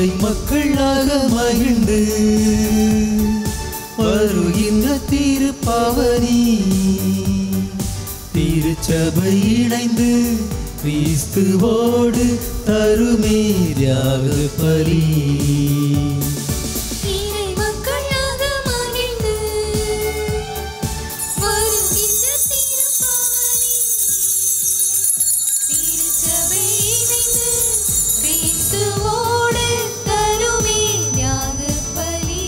இறை மக்களாக மகிழ்ந்து வருகின்ற திருப்பவனி திருச்சபை இணைந்து கிறிஸ்துவோடு தருமே தியாக பலி இறை மக்களாக மகிழ்ந்து வருகின்ற திருப்பவனி திருச்சபை இணைந்து கிறிஸ்துவோடு தருமே தியாகப் பலி.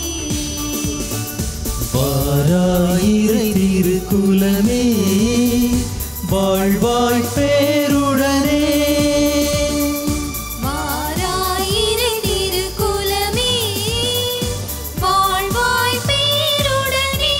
வாராயிரை திருக்குலமே வாழ்வாய் பேருடனே வாராயிரை திருக்குலமே, வாழ்வாய் பேருடனே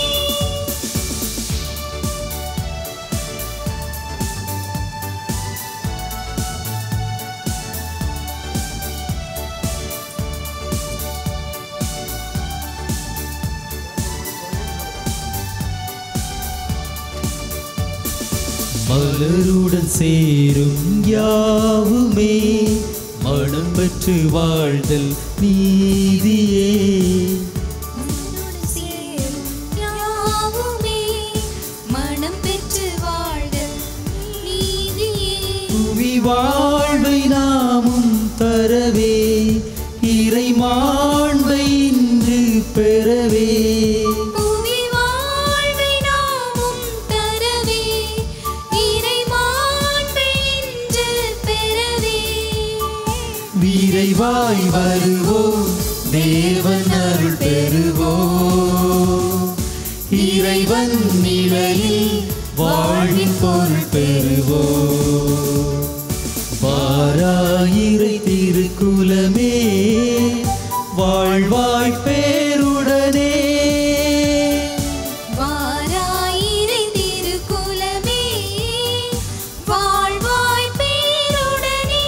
மலருடன் சேரும் யாவுமே மனம் பெற்று வாழ்தல் நீதியே உன்னோடு சேரும் யாவுமே மனம் பெற்று வாழ்தல் நீதியே. புவி வாழ்வை நாமும் தரவே இறை மாண்பை இன்று பெறவே புவி வாழ்வை நாமும் தரவே, இறை மாண்பை இன்று பெறவே. விரைவாய் வருவோம் தேவன் அருள் பெறுவோம் இறைவன் நிலையில் வாழ்வின் பொருள் பெறுவோம் வாராயிரை திருக்குலமே வாழ்வாய் பேருடனே வாராயிரை திருக்குலமே, வாழ்வாய் பேருடனே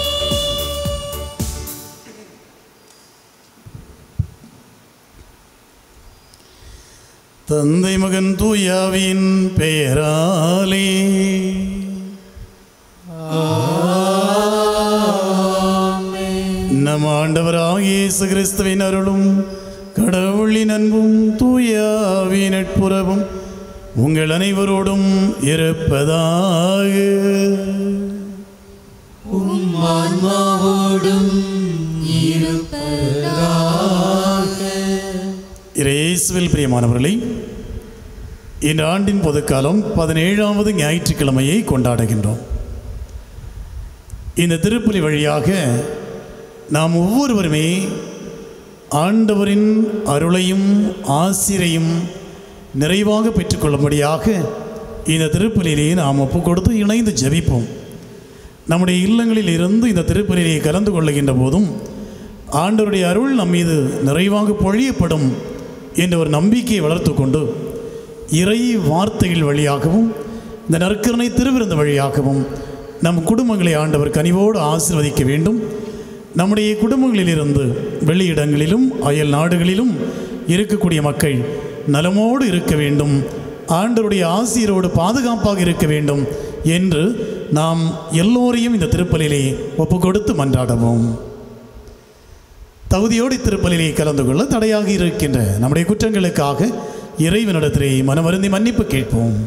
தந்தை மகன் தூயாவின் பெயராலே நம் ஆண்டவராகிய இயேசு கிறிஸ்துவின் அருளும் கடவுளின் அன்பும் தூயாவின் நட்புறவும் உங்கள் அனைவரோடும் இருப்பதாக ஆன்மாவோடும் இயேசுவில் பிரியமானவர்களே இந்த ஆண்டின் பொதுக்காலம் பதினேழாவது ஞாயிற்றுக்கிழமையை கொண்டாடுகின்றோம் இந்த திருப்பலி வழியாக நாம் ஒவ்வொருவருமே ஆண்டவரின் அருளையும் ஆசிரையும் நிறைவாக பெற்றுக்கொள்ளும்படியாக இந்த திருப்பலியிலே நாம் ஒப்பு கொடுத்து இணைந்து ஜெபிப்போம் நம்முடைய இல்லங்களில் இருந்து இந்த திருப்பலியை கலந்து கொள்ளுகின்ற போதும் ஆண்டவருடைய அருள் நம் மீது நிறைவாக பொழியப்படும் என்ற ஒரு நம்பிக்கையை வளர்த்து கொண்டு இறை வார்த்தைகள் வழியாகவும் இந்த நற்கருணை திருவிருந்த வழியாகவும் நம் குடும்பங்களை ஆண்டவர் கனிவோடு ஆசீர்வதிக்க வேண்டும் நம்முடைய குடும்பங்களிலிருந்து வெளியிடங்களிலும் அயல் நாடுகளிலும் இருக்கக்கூடிய மக்கள் நலமோடு இருக்க வேண்டும் ஆண்டவருடைய ஆசிரியரோடு பாதுகாப்பாக இருக்க வேண்டும் என்று நாம் எல்லோரையும் இந்த திருப்பலிலே ஒப்பு கொடுத்து மன்றாடுவோம் தகுதியோடு திருப்பலிலே கலந்து கொள்ள தடையாக இருக்கின்ற நம்முடைய குற்றங்களுக்காக இறைவனிடத்திலே மனமருந்தி மன்னிப்பு கேட்போம்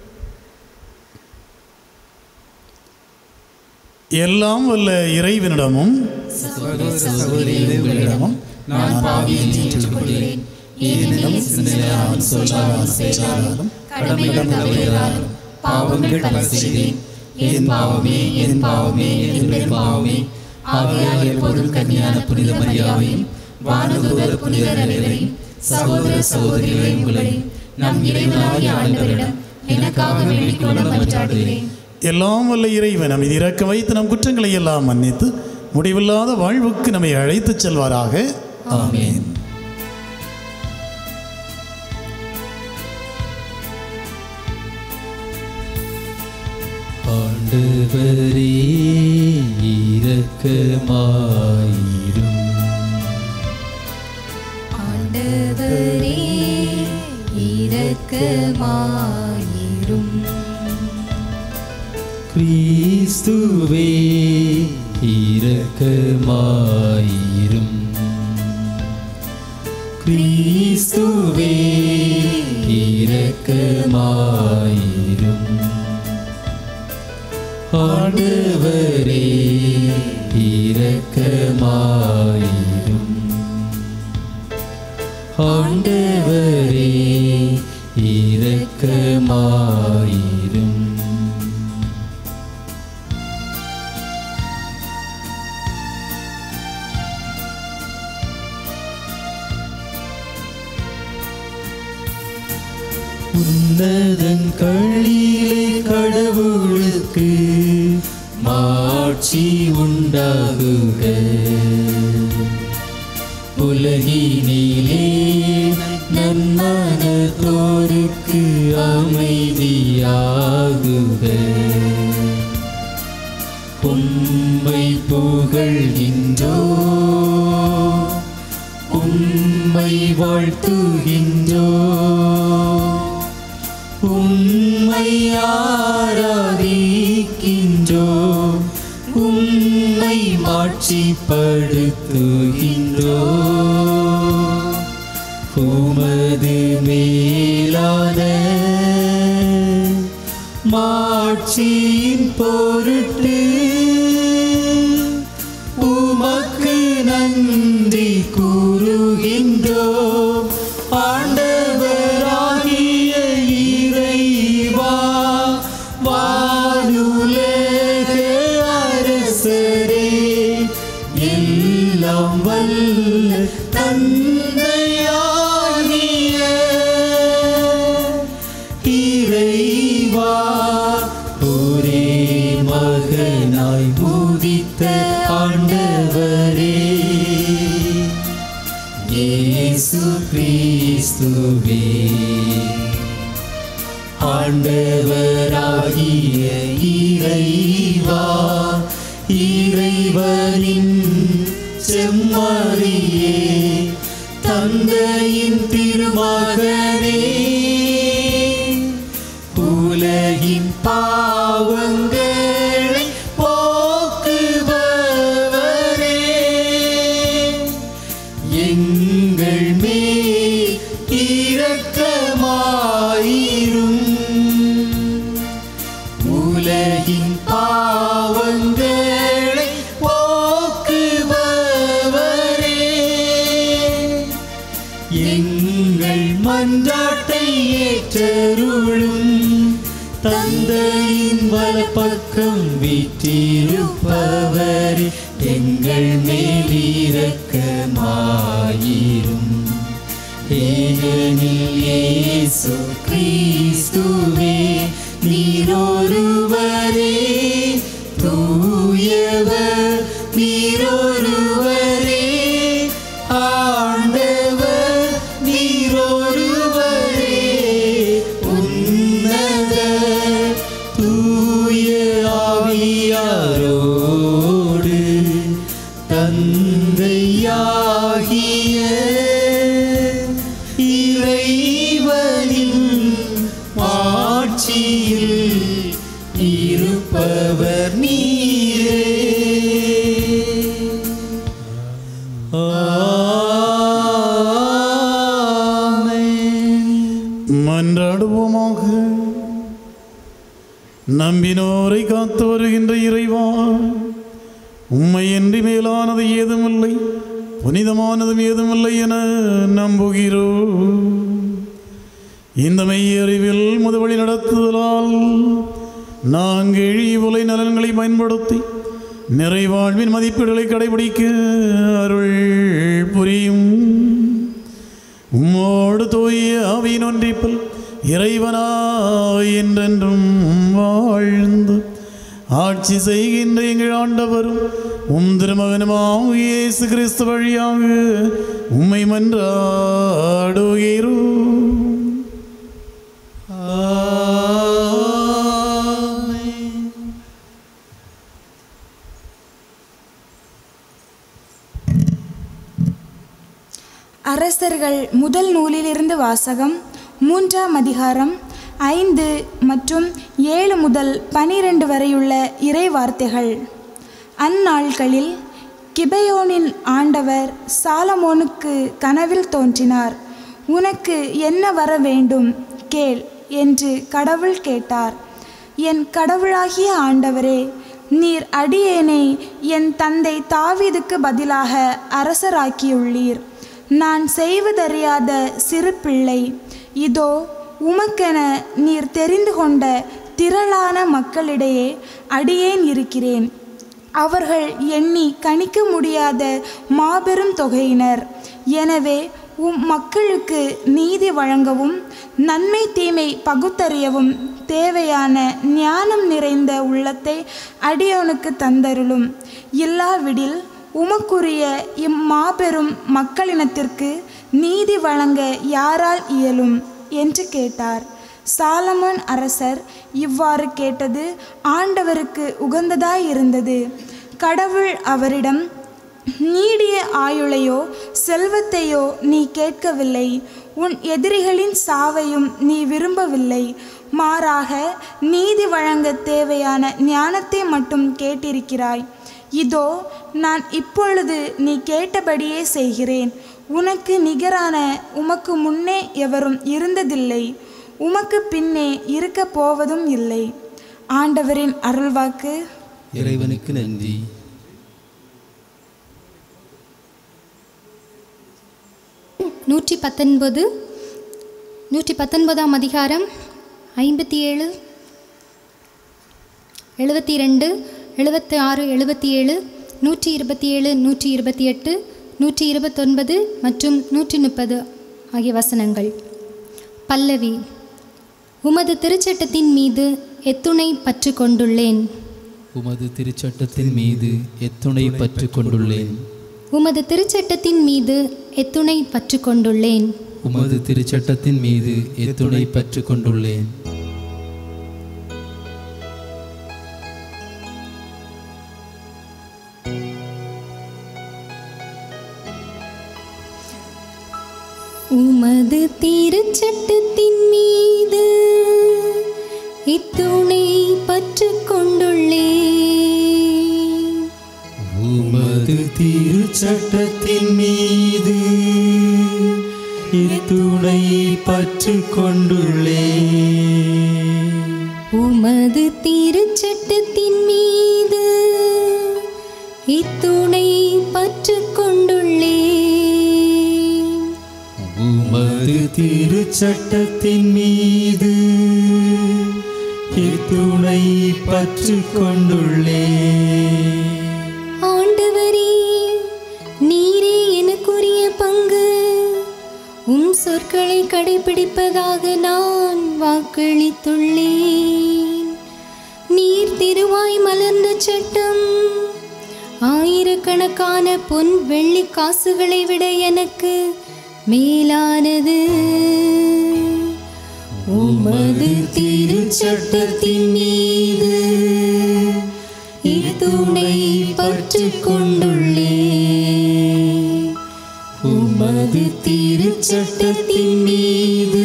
எல்லாம் வல்ல இறைவனிடமும் சகோதரிகளிடமும் நான் பாவியை ஏற்றுக்கொள்கிறேன் ஏனெனில் சிந்தனையாலும் சொல்லாலும் செயலாலும் கடமைகள் தவறினாலும் பாவங்கள் பல செய்தேன் என் பாவமே என் பாவமே என் பாவமே ஆகியால் எப்போதும் கன்னியான புனித மரியாதையும் வானதூதர் புனித நிலையரையும் சகோதர சகோதரிகளை உங்களை நம் இறைவனாகிய ஆண்டவரிடம் எனக்காக வேண்டிக் கொள்ள மன்றாடுகிறேன் எல்லாம் வல்ல இறைவன் நம் இது இறக்க வைத்து நம் குற்றங்களை எல்லாம் மன்னித்து முடிவில்லாத வாழ்வுக்கு நம்மை அழைத்துச் செல்வாராக ஆமென் ஆண்டவரே இரக்கமாயிரும் ஆண்டவரே இரக்கமாயிரும் கிறிஸ்துவே இரக்கமாயிரும் கிறிஸ்துவே இரக்கமாயிரும் ஆண்டவரே இரக்கமாயிரும் ஆண்டவரே இரக்கமாயிரும் உன்னதங்களிலே கடவுளுக்கு மாட்சி உண்டாகுக உலகினிலே நன்மனத்தோருக்கு அமைதியாகுக உம்மை புகழ்கின்றோ உம்மை வாழ்த்துகின்றோ உம்மை ஆராதிக்கின்றோ உம்மை மாட்சிப்படுத்துகின்றோ உமது மேலான மாட்சியின் பொருட்டு உமக்கு நன்றி கூறுகின்றோ ஆண்டவராகிய இறைவா வானுலக அரசரே எல்லாம் வல்ல தந்தையாகிய இறைவா ஒரே மகனாய் பூதித்த ஆண்டவரே இயேசு கிறிஸ்துவே ஆண்டவராகிய இறைவா இறைவனின் செம்மறியே தந்தையின் திருமகனே உலகின் பாவங்களை போக்குபவரே எங்கள் மேல் இரக்கமாயிரும் உலகின் பாவங்களை போக்குபவரே எங்கள் மன்றாட்டை ஏற்றருளும் தந்தையின் வலப்பக்கம் வீற்றிருப்பவரே எங்கள் மேலிரக்கமாயிரும் ஏனெனில் இயேசு கிறிஸ்துவே நீரொருவரே தூயவர் நீரொருவரே ஆண்டவர் நீரொருவரே உன்னத தூய ஆவியாரோடு தந்தையாகிய இறைவனின் ஆட்சியில் இருப்பவர் நீரே ஆமென். மன்றாடுவோமாக நம்பினோரை காத்து வருகின்ற இறைவா உம்மையன்றி மேலானது ஏதுமில்லை புனிதமானதும் ஏதுமில்லை என நம்புகிறோ இந்த மெய்யறிவில் முதுவழி நடத்துதலால் நாங்கள் இவ்வுலை நலன்களை பயன்படுத்தி நிறைவாழ்வின் மதிப்பீடுகளை கடைபிடிக்க அருள் புரியும் உம்மோடு தூய ஆவியின் ஒன்றிப்பில் இறைவனாய் என்றென்றும் வாழ்ந்து ஆட்சி செய்கின்ற எங்கள் ஆண்டவரும் உம் திருமகனுமாம் இயேசு கிறிஸ்து வழியாக உம்மை மன்றாடுகிறோம் ஆமென். அரசர்கள் முதல் நூலிலிருந்து வாசகம் மூன்றாம் அதிகாரம் ஐந்து மற்றும் ஏழு முதல் பனிரெண்டு வரையுள்ள இறை வார்த்தைகள் அந்நாட்களில் கிபெயோனில் ஆண்டவர் சாலமோனுக்கு கனவில் தோன்றினார் உனக்கு என்ன வர வேண்டும் கேள் என்று கடவுள் கேட்டார் என் கடவுளாகிய ஆண்டவரே நீர் அடியேனை என் தந்தை தாவீதுக்கு பதிலாக அரசராக்கியுள்ளீர் நான் செய்வதறியாத சிறு பிள்ளை இதோ உமக்கென நீர் தெரிந்து கொண்ட திரளான மக்களிடையே அடியேன் இருக்கிறேன் அவர்கள் எண்ணி கணிக்க முடியாத மாபெரும் தொகையினர் எனவே உம் மக்களுக்கு நீதி வழங்கவும் நன்மை தீமை பகுத்தறியவும் தேவையான ஞானம் நிறைந்த உள்ளத்தை அடியோனுக்கு தந்தருளும் இல்லாவிடில் உமக்குரிய இம்மாபெரும் மக்களினத்திற்கு நீதி வழங்க யாரால் இயலும் என்று கேட்டார் சாலமோன் அரசர் இவ்வாறு கேட்டது ஆண்டவருக்கு உகந்ததாயிருந்தது கடவுள் அவரிடம் நீடிய ஆயுளையோ செல்வத்தையோ நீ கேட்கவில்லை உன் எதிரிகளின் சாவையும் நீ விரும்பவில்லை மாறாக நீதி வழங்க தேவையான ஞானத்தை மட்டும் கேட்டிருக்கிறாய் இதோ நான் இப்பொழுது நீ கேட்டபடியே செய்கிறேன் உனக்கு நிகரான உமக்கு முன்னே எவரும் இருந்ததில்லை உமக்கு பின்னே இருக்கப் போவதும் இல்லை ஆண்டவரின் அருள்வாக்கு இறைவனுக்கு நன்றி நூற்றி பத்தொன்பது நூற்றி பத்தொன்பதாம் அதிகாரம் ஐம்பத்தி ஏழு எழுபத்தி ரெண்டு எழுபத்தி ஆறு எழுபத்தி ஏழு நூற்றி இருபத்தி ஏழு நூற்றி இருபத்தி எட்டு நூற்றி இருபத்தொன்பது மற்றும் நூற்றி முப்பது ஆகிய வசனங்கள் பல்லவி உமது திருச்சட்டத்தின் மீது எத்துணை பற்று கொண்டுள்ளேன் உமது திருச்சட்டத்தின் மீது எத்துணை பற்று கொண்டுள்ளேன் உமது திருச்சட்டத்தின் மீது எத்துணை பற்று கொண்டுள்ளேன் உமது திருச்சட்டத்தின் மீது எத்துணை பற்று கொண்டுள்ளேன் உமது திருச்சட்டத்தின் மீது இத்துணை பற்று கொண்டுள்ளேன் உமது திருச்சட்டத்தின் மீது இத்துணை பற்று கொண்டுள்ளேன் உமது திருச்சட்டத்தின் மீது இத்துணை பற்று கொண்டுள்ளேன் உமது திருச்சட்டத்தின் மீது இத்துணை பற்று கொண்டுள்ளேன் ஆண்டவரே நீரே எனக்குரிய பங்கு உம் சொற்களை கடைபிடிப்பதாக நான் வாக்களித்துள்ளேன் நீர் திருவாய் மலர்ந்த சட்டம் ஆயிரக்கணக்கான பொன் வெள்ளி காசுகளை விட எனக்கு மேலானது உமது திருச்சட்டத்தின் மீது இத்துணை பற்று கொண்டுள்ளேன் உமது திருச்சட்டத்தின் மீது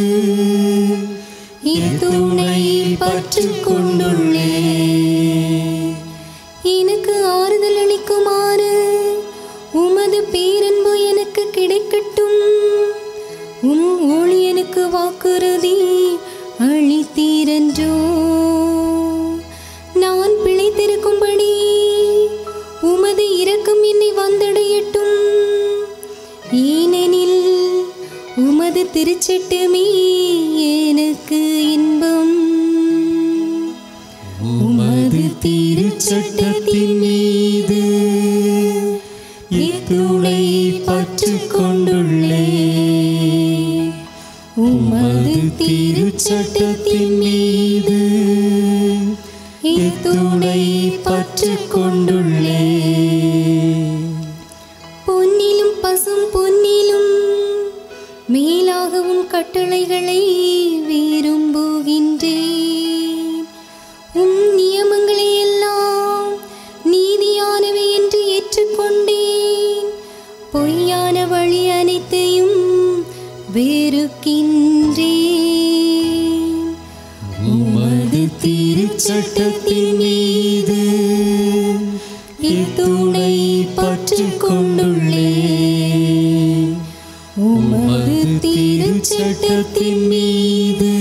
இத்துணை பற்று கொண்டுள்ளேன் எனக்கு ஆறுதல் அளிக்குமாறு உமது பேரன்பு எனக்கு கிடைக்கட்டும் உம் ஊழியனுக்கு வாக்குறுதி அளித்தீரன்றோ நான் பிழைத்திருக்கும்படி உமது இரக்கம் என்னை வந்தடையட்டும் ஏனெனில் உமது திருச்சட்டமே எனக்கு இன்பம் உமது திருச்சட்டத்தின் மீது இத்துணை பற்று கொண்டுள்ளேன் உமது திருச்சட்டத்தின் மீது இத்துணை பற்று கொண்டுள்ளேன் பொன்னிலும் பசும் பொன்னிலும் மேலாகவும் கட்டளைகளை விரும்புகின்றேன் உம் நியமங்களை எல்லாம் நீதியானவை என்று ஏற்றுக்கொண்டேன் பொய்யான வழி அனைத்தையும் வெறுக்கின்றேன் உமது திருச்சட்டத்தின் மீது இத்துணை பற்று பற்றிக் கொண்டுள்ளேன் உமது திருச்சட்டத்தின் மீது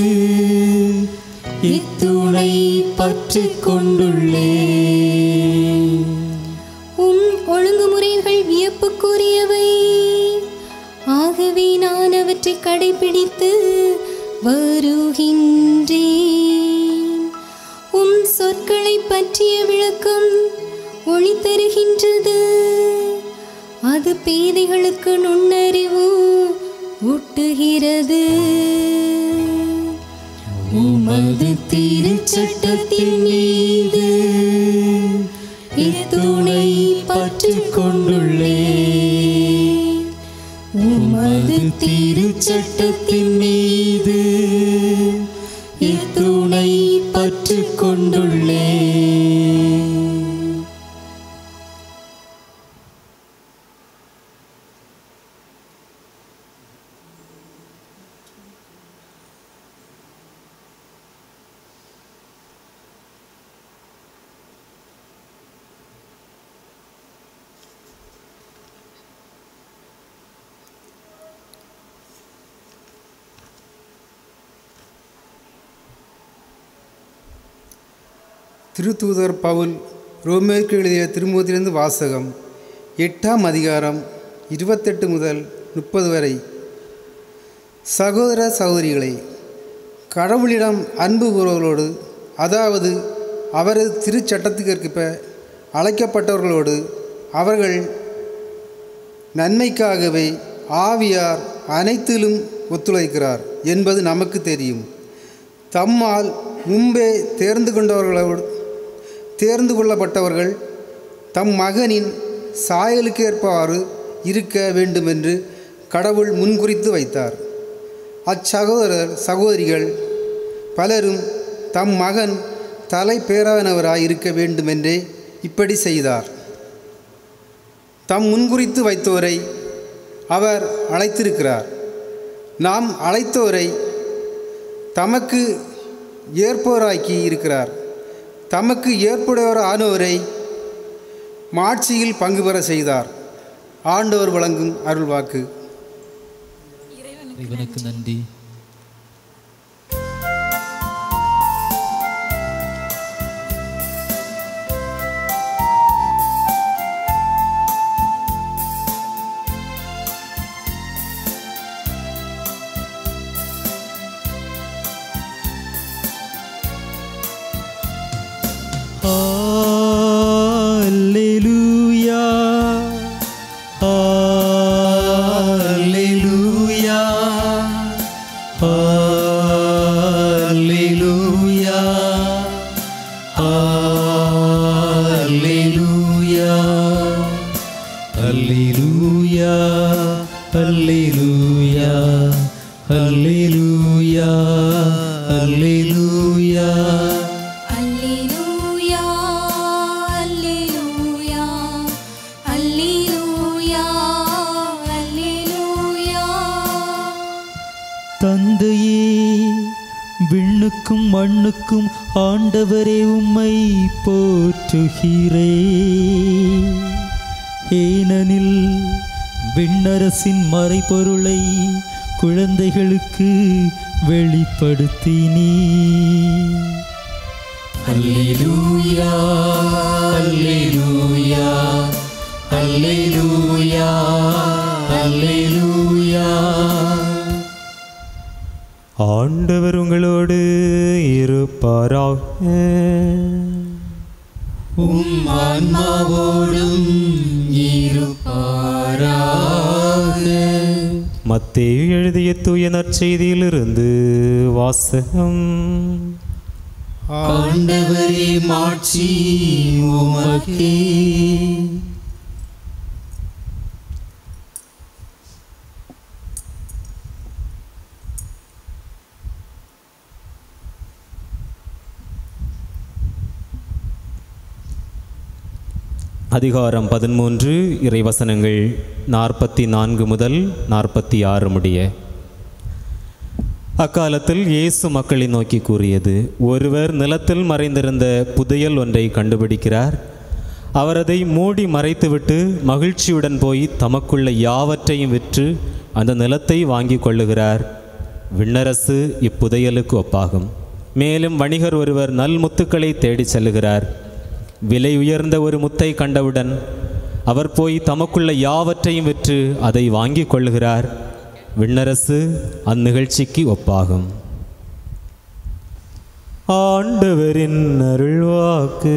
இத்துணை பற்றிக் கொண்டுள்ளேன் உம் ஒழுங்குமுறைகள் வியப்புக்குரியவை ஆகவே நான் அவற்றை கடைபிடித்து வருகின்றேன் உம் சொற்களை பற்றிய விளக்கம் ஒளி தருகின்றது அது பேதைகளுக்கு நுண்ணறிவு ஊட்டுகிறது உமது திருச்சட்டத்தின் மீது இத்துணை பற்றிக் கொண்டுள்ளேன் உமது திருச்சட்டத்தின் மீது இத்துணை பற்றிக் கொண்டுள்ளேன் திருத்தூதர் பவுல் ரோமேற்கு எழுதிய திருமுகத்திலிருந்து வாசகம் எட்டாம் அதிகாரம் இருபத்தெட்டு முதல் முப்பது வரை சகோதர சகோதரிகளே கடவுளிடம் அன்பு கூறுவர்களோடு அதாவது அவரது திருச்சட்டத்துக்கேற்ப அழைக்கப்பட்டவர்களோடு அவர்கள் நன்மைக்காகவே ஆவியார் அனைத்திலும் ஒத்துழைக்கிறார் என்பது நமக்கு தெரியும் தம்மால் முன்பே தேர்ந்து கொண்டவர்களோடு தேர்ந்து கொள்ளப்பட்டவர்கள் தம் மகனின் சாயலுக்கேற்பவாறு இருக்க வேண்டுமென்று கடவுள் முன்குறித்து வைத்தார் அச்சகோதரர் சகோதரிகள் பலரும் தம் மகன் தலை பேரானவராய் இருக்க வேண்டுமென்றே இப்படி செய்தார் தம் முன்குறித்து வைத்தோரை அவர் அழைத்திருக்கிறார் நாம் அழைத்தோரை தமக்கு ஏற்போராக்கி இருக்கிறார் தமக்கு ஏற்புடையோர் ஆனோரை மாட்சியில் பங்கு பெற செய்தார் ஆண்டவர் வழங்கும் அருள்வாக்கு இவனுக்கு நன்றி Alleluia. Alleluia. Alleluia. Alleluia. Alleluia. Alleluia. Alleluia. Alleluia. அல்லேலூயா அல்லேலூயா அல்லேலூயா அல்லேலூயா தந்தையே விண்ணுக்கும் மண்ணுக்கும் ஆண்டவரே உம்மை போற்றுகிறே ஏனெனில் விண்ணரசின் மறைபொருளை குழந்தைகளுக்கு வெளிப்படுத்தினீ அல்லேலூயா அல்லேலூயா அல்லேலூயா அல்லேலூயா ஆண்டவர் உங்களோடு இருப்பாராக உம் ஆன்மாவோடும் இருப்பாராக மத்தேயு எழுதிய தூய நற்செய்தியிலிருந்து வாசகம் ஆண்டவரே மாட்சி உமக்கே அதிகாரம் பதிமூன்று இறைவசனங்கள் நாற்பத்தி நான்கு முதல் நாற்பத்தி ஆறு முடிய அக்காலத்தில் இயேசு மக்களை நோக்கி கூறியது ஒருவர் நிலத்தில் மறைந்திருந்த புதையல் ஒன்றை கண்டுபிடிக்கிறார் அவர் அதை மூடி மறைத்துவிட்டு மகிழ்ச்சியுடன் போய் தமக்குள்ள யாவற்றையும் விற்று அந்த நிலத்தை வாங்கி கொள்ளுகிறார் விண்ணரசு இப்புதையலுக்கு ஒப்பாகும் மேலும் வணிகர் ஒருவர் நல் முத்துக்களை தேடிச் செல்லுகிறார் விலை உயர்ந்த ஒரு முத்தை கண்டவுடன் அவர் போய் தமக்குள்ள யாவற்றையும் விற்று அதை வாங்கி கொள்ளுகிறார் விண்ணரசு அந்நிகழ்ச்சிக்கு ஒப்பாகும் ஆண்டவரின் அருள்வாக்கு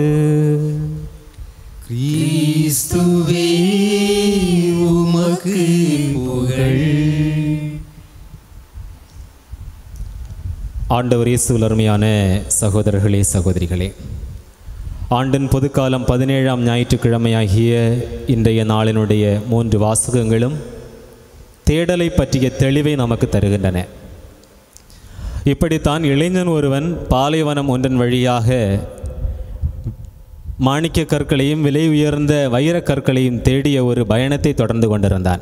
கிறிஸ்துவே உமக்கு புகழ் ஆண்டவர் இயேசுவில் அருமையான சகோதரர்களே சகோதரிகளே ஆண்டின் பொதுக்காலம் பதினேழாம் ஞாயிற்றுக்கிழமையாகிய இன்றைய நாளினுடைய மூன்று வாசகங்களும் தேடலை பற்றிய தெளிவை நமக்கு தருகின்றன இப்படித்தான் இளைஞன் ஒருவன் பாலைவனம் ஒன்றன் வழியாக மாணிக்க கற்களையும் விலை உயர்ந்த வைரக் கற்களையும் தேடிய ஒரு பயணத்தை தொடர்ந்து கொண்டிருந்தான்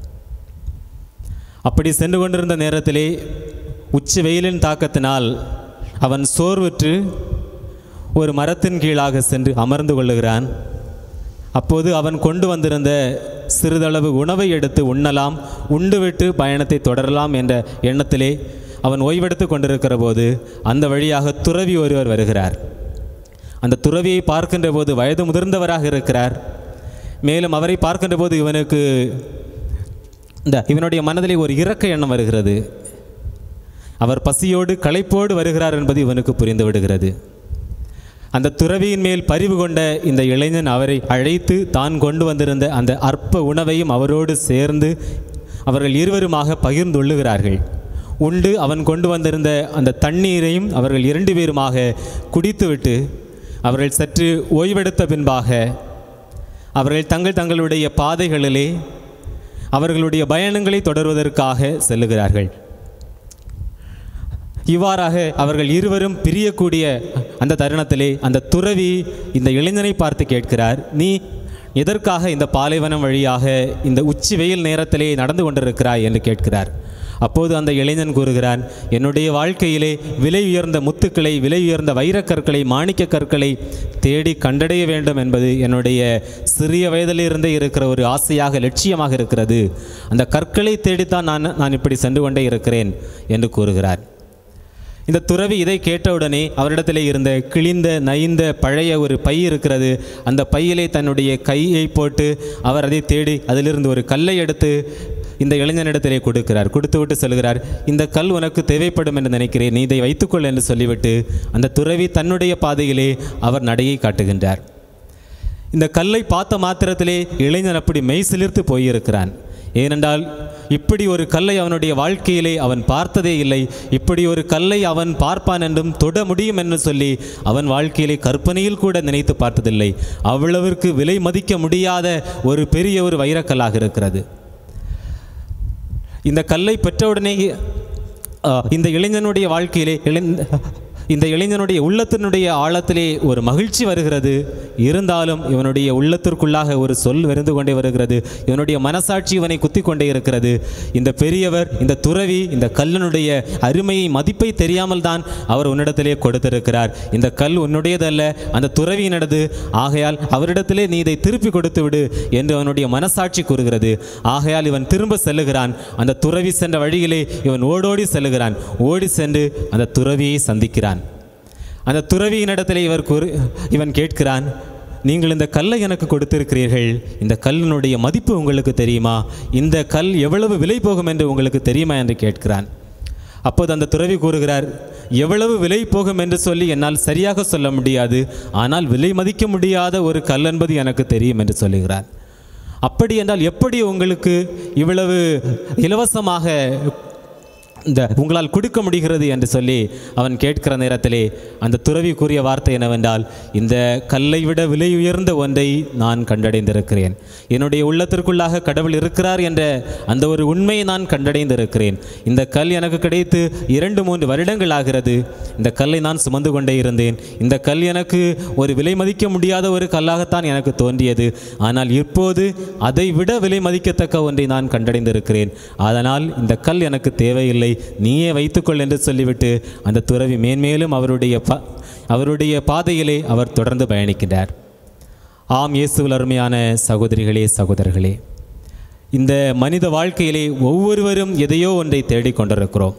அப்படி சென்று கொண்டிருந்த நேரத்திலே உச்சி வெயிலின் தாக்கத்தினால் அவன் சோர்வுற்று ஒரு மரத்தின் கீழாக சென்று அமர்ந்து கொள்ளுகிறான் அப்போது அவன் கொண்டு வந்திருந்த சிறிதளவு உணவை எடுத்து உண்ணலாம் உண்டுவிட்டு பயணத்தை தொடரலாம் என்ற எண்ணத்திலே அவன் ஓய்வெடுத்து கொண்டிருக்கிற போது அந்த வழியாக துறவி ஒருவர் வருகிறார் அந்த துறவியை பார்க்கின்ற போது வயது முதிர்ந்தவராக இருக்கிறார் மேலும் அவரை பார்க்கின்ற போது இவனுக்கு இந்த இவனுடைய மனதிலே ஒரு இரக்க எண்ணம் வருகிறது அவர் பசியோடு களைப்போடு வருகிறார் என்பது இவனுக்கு புரிந்து விடுகிறது அந்த துறவியின் மேல் பரிவு கொண்ட இந்த இளைஞன் அவரை அழைத்து தான் கொண்டு வந்திருந்த அந்த அற்ப உணவையும் அவரோடு சேர்ந்து அவர்கள் இருவருமாக பகிர்ந்துள்ளுகிறார்கள் உண்டு அவன் கொண்டு வந்திருந்த அந்த தண்ணீரையும் அவர்கள் இரண்டு பேருமாக குடித்துவிட்டு அவர்கள் சற்று ஓய்வெடுத்த பின்பாக அவர்கள் தங்கள் தங்களுடைய பாதைகளிலே அவர்களுடைய பயணங்களை தொடர்வதற்காக செல்லுகிறார்கள் இவ்வாறாக அவர்கள் இருவரும் பிரியக்கூடிய அந்த தருணத்திலே அந்த துறவி இந்த இளைஞனை பார்த்து கேட்கிறார் நீ எதற்காக இந்த பாலைவனம் வழியாக இந்த உச்சி வெயில் நேரத்திலே நடந்து கொண்டிருக்கிறாய் என்று கேட்கிறார் அப்போது அந்த இளைஞன் கூறுகிறான் என்னுடைய வாழ்க்கையிலே விலை உயர்ந்த முத்துக்களை விலை உயர்ந்த வைரக்கற்களை மாணிக்க கற்களை தேடி கண்டடைய வேண்டும் என்பது என்னுடைய சிறிய வயதிலிருந்தே இருக்கிற ஒரு ஆசையாக லட்சியமாக இருக்கிறது அந்த கற்களை தேடித்தான் நான் நான் இப்படி சென்று கொண்டே இருக்கிறேன் என்று கூறுகிறார் இந்த துறவி இதை கேட்டவுடனே அவரிடத்திலே இருந்த கிழிந்த நைந்த பழைய ஒரு பை இருக்கிறது அந்த பையிலே தன்னுடைய கையை போட்டு அவர் அதை தேடி அதிலிருந்து ஒரு கல்லை எடுத்து இந்த இளைஞனிடத்திலே கொடுக்கிறார் கொடுத்து விட்டு சொல்கிறார் இந்த கல் உனக்கு தேவைப்படும் என்று நினைக்கிறேன் நீ இதை வைத்துக்கொள் என்று சொல்லிவிட்டு அந்த துறவி தன்னுடைய பாதையிலே அவர் நடையை காட்டுகின்றார் இந்த கல்லை பார்த்த மாத்திரத்திலே இளைஞன் அப்படி மெய் சிலிர்த்து போயிருக்கிறான் ஏனென்றால் இப்படி ஒரு கல்லை அவனுடைய வாழ்க்கையிலே அவன் பார்த்ததே இல்லை இப்படி ஒரு கல்லை அவன் பார்ப்பான் என்றும் தொட முடியும் என்று சொல்லி அவன் வாழ்க்கையிலே கற்பனையில் கூட நினைத்து பார்த்ததில்லை அவ்வளவிற்கு விலை மதிக்க முடியாத ஒரு பெரிய ஒரு வைரக்கல்லாக இருக்கிறது இந்த கல்லை பெற்றவுடனே ஆ, இந்த இளைஞனுடைய வாழ்க்கையிலே இளைஞ இந்த இளைஞனுடைய உள்ளத்தினுடைய ஆழத்திலே ஒரு மகிழ்ச்சி வருகிறது இருந்தாலும் இவனுடைய உள்ளத்திற்குள்ளாக ஒரு சொல் விருந்து கொண்டே வருகிறது இவனுடைய மனசாட்சி இவனை குத்தி கொண்டே இருக்கிறது இந்த பெரியவர் இந்த துறவி இந்த கல்லினுடைய அருமையை மதிப்பை தெரியாமல் தான் அவர் உன்னிடத்திலே கொடுத்திருக்கிறார் இந்த கல் உன்னுடையதல்ல அந்த துறவியினது ஆகையால் அவரிடத்திலே நீ இதை திருப்பி கொடுத்து விடு என்று அவனுடைய மனசாட்சி கூறுகிறது ஆகையால் இவன் திரும்ப செல்லுகிறான் அந்த துறவி சென்ற வழியிலே இவன் ஓடோடி செல்லுகிறான் ஓடி சென்று அந்த துறவியை சந்திக்கிறான் அந்த துறவியினிடத்திலே இவர் கூறு இவன் கேட்கிறான் நீங்கள் இந்த கல்லை எனக்கு கொடுத்திருக்கிறீர்கள் இந்த கல்லினுடைய மதிப்பு உங்களுக்கு தெரியுமா இந்த கல் எவ்வளவு விலை போகும் என்று உங்களுக்கு தெரியுமா என்று கேட்கிறான் அப்போது அந்த துறவி கூறுகிறார் எவ்வளவு விலை போகும் என்று சொல்லி என்னால் சரியாக சொல்ல முடியாது ஆனால் விலை மதிக்க முடியாத ஒரு கல் என்பது எனக்கு தெரியும் என்று சொல்லுகிறார் அப்படி என்றால் எப்படி உங்களுக்கு இவ்வளவு இலவசமாக இந்த உங்களால் கொடுக்க முடிகிறது என்று சொல்லி அவன் கேட்கிற நேரத்திலே அந்த துறவி கூறிய வார்த்தை என்னவென்றால் இந்த கல்லை விட விலை உயர்ந்த ஒன்றை நான் கண்டடைந்திருக்கிறேன் என்னுடைய உள்ளத்திற்குள்ளாக கடவுள் இருக்கிறார் என்ற அந்த ஒரு உண்மையை நான் கண்டடைந்திருக்கிறேன் இந்த கல் எனக்கு கிடைத்து இரண்டு மூன்று வருடங்கள் ஆகிறது இந்த கல்லை நான் சுமந்து கொண்டே இருந்தேன் இந்த கல் எனக்கு ஒரு விலை மதிக்க முடியாத ஒரு கல்லாகத்தான் எனக்கு தோன்றியது ஆனால் இப்போது அதை விட விலை மதிக்கத்தக்க ஒன்றை நான் கண்டடைந்திருக்கிறேன் அதனால் இந்த கல் எனக்கு தேவையில்லை நீயே வைத்துக்கொள் என்று சொல்லிவிட்டு அந்த துறவி மேன்மேலும் அவருடைய ப அவருடைய பாதையிலே அவர் தொடர்ந்து பயணிக்கின்றார் ஆம் இயேசுவில் அருமையான சகோதரிகளே சகோதரர்களே இந்த மனித வாழ்க்கையிலே ஒவ்வொருவரும் எதையோ ஒன்றை தேடிக்கொண்டிருக்கிறோம்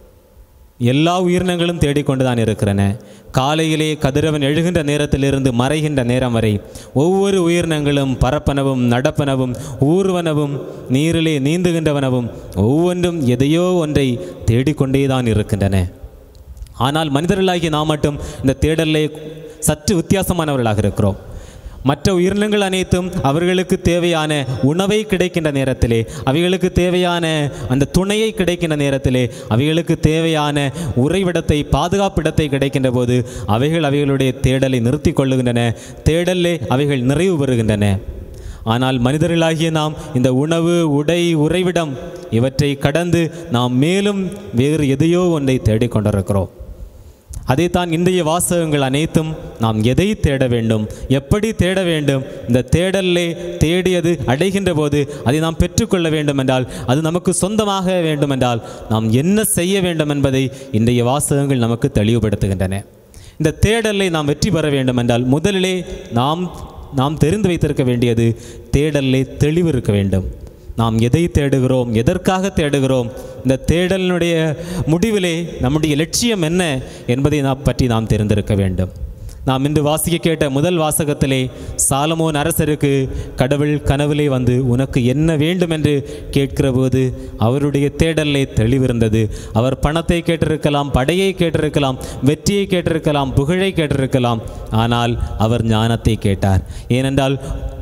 எல்லா உயிரினங்களும் தேடிக்கொண்டுதான் இருக்கிறன காலையிலே கதிரவன் எழுகின்ற நேரத்திலிருந்து மறைகின்ற நேரம் வரை ஒவ்வொரு உயிரினங்களும் பரப்பனவும் நடப்பனவும் ஊர்வனவும் நீரிலே நீந்துகின்றவனவும் ஒவ்வொன்றும் எதையோ ஒன்றை தேடிக்கொண்டேதான் இருக்கின்றன ஆனால் மனிதர்களாகிய நாம் மட்டும் இந்த தேடலே சற்று வித்தியாசமானவர்களாக இருக்கிறோம் மற்ற உயிரினங்கள் அனைத்தும் அவர்களுக்கு தேவையான உணவை கிடைக்கின்ற நேரத்திலே அவைகளுக்கு தேவையான அந்த துணையை கிடைக்கின்ற நேரத்திலே அவைகளுக்கு தேவையான உறைவிடத்தை பாதுகாப்பிடத்தை கிடைக்கின்ற போது அவைகள் அவைகளுடைய தேடலை நிறுத்தி கொள்ளுகின்றன தேடலே அவைகள் நிறைவு பெறுகின்றன ஆனால் மனிதர்களாகிய நாம் இந்த உணவு உடை உறைவிடம் இவற்றை கடந்து நாம் மேலும் வேறு எதையோ ஒன்றை தேடிக்கொண்டிருக்கிறோம் அதைத்தான் இன்றைய வாசகங்கள் அனைத்தும் நாம் எதை தேட வேண்டும் எப்படி தேட வேண்டும் இந்த தேடலே தேடியது அடைகின்ற போது அதை நாம் பெற்றுக்கொள்ள வேண்டும் என்றால் அது நமக்கு சொந்தமாக வேண்டும் என்றால் நாம் என்ன செய்ய வேண்டும் என்பதை இன்றைய வாசகங்கள் நமக்கு தெளிவுபடுத்துகின்றன இந்த தேடலை நாம் வெற்றி பெற வேண்டும் என்றால் முதலிலே நாம் நாம் தெரிந்து வைத்திருக்க வேண்டியது தேடலே தெளிவு இருக்க வேண்டும் நாம் எதை தேடுகிறோம் எதற்காக தேடுகிறோம் இந்த தேடலினுடைய முடிவிலே நம்முடைய லட்சியம் என்ன என்பதை நாம் பற்றி நாம் தெரிந்திருக்க வேண்டும் நாம் இன்று வாசிக்க கேட்ட முதல் வாசகத்திலே சாலமோன் அரசருக்கு கடவுள் கனவிலே வந்து உனக்கு என்ன வேண்டும் என்று கேட்கிற போது அவருடைய தேடலே தெளிவிருந்தது அவர் பணத்தை கேட்டிருக்கலாம் படையை கேட்டிருக்கலாம் வெற்றியை கேட்டிருக்கலாம் புகழை கேட்டிருக்கலாம் ஆனால் அவர் ஞானத்தை கேட்டார் ஏனென்றால்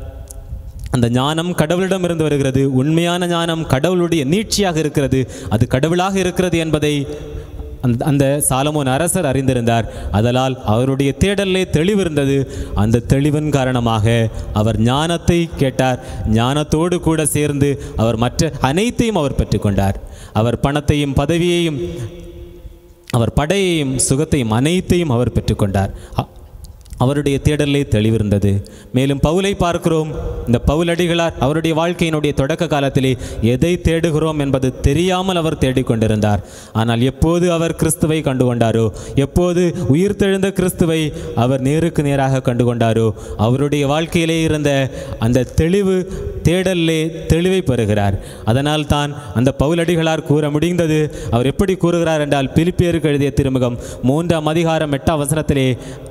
அந்த ஞானம் கடவுளிடமிருந்து வருகிறது உண்மையான ஞானம் கடவுளுடைய நீட்சியாக இருக்கிறது அது கடவுளாக இருக்கிறது என்பதை அந்த அந்த சாலமோன் அரசர் அறிந்திருந்தார் அதனால் அவருடைய தேடலே தெளிவிருந்தது அந்த தெளிவின் காரணமாக அவர் ஞானத்தை கேட்டார் ஞானத்தோடு கூட சேர்ந்து அவர் மற்ற அனைத்தையும் அவர் பெற்றுக்கொண்டார் அவர் பணத்தையும் பதவியையும் அவர் படையையும் சுகத்தையும் அனைத்தையும் அவர் பெற்றுக்கொண்டார் அ- அவருடைய தேடலே தெளிவிருந்தது மேலும் பவுலை பார்க்கிறோம் இந்த பவுலடிகளார் அவருடைய வாழ்க்கையினுடைய தொடக்க காலத்திலே எதை தேடுகிறோம் என்பது தெரியாமல் அவர் தேடிக்கொண்டிருந்தார் ஆனால் எப்போது அவர் கிறிஸ்துவை கண்டுகொண்டாரோ எப்போது உயிர்த்தெழுந்த கிறிஸ்துவை அவர் நேருக்கு நேராக கண்டுகொண்டாரோ அவருடைய வாழ்க்கையிலே இருந்த அந்த தெளிவு தேடலே தெளிவை பெறுகிறார் அதனால் தான் அந்த பவுலடிகளார் கூற முடிந்தது அவர் எப்படி கூறுகிறார் என்றால் பிலிப்பியருக்கு எழுதிய திருமுகம் மூன்றாம் அதிகாரம் எட்டாம் வசனத்திலே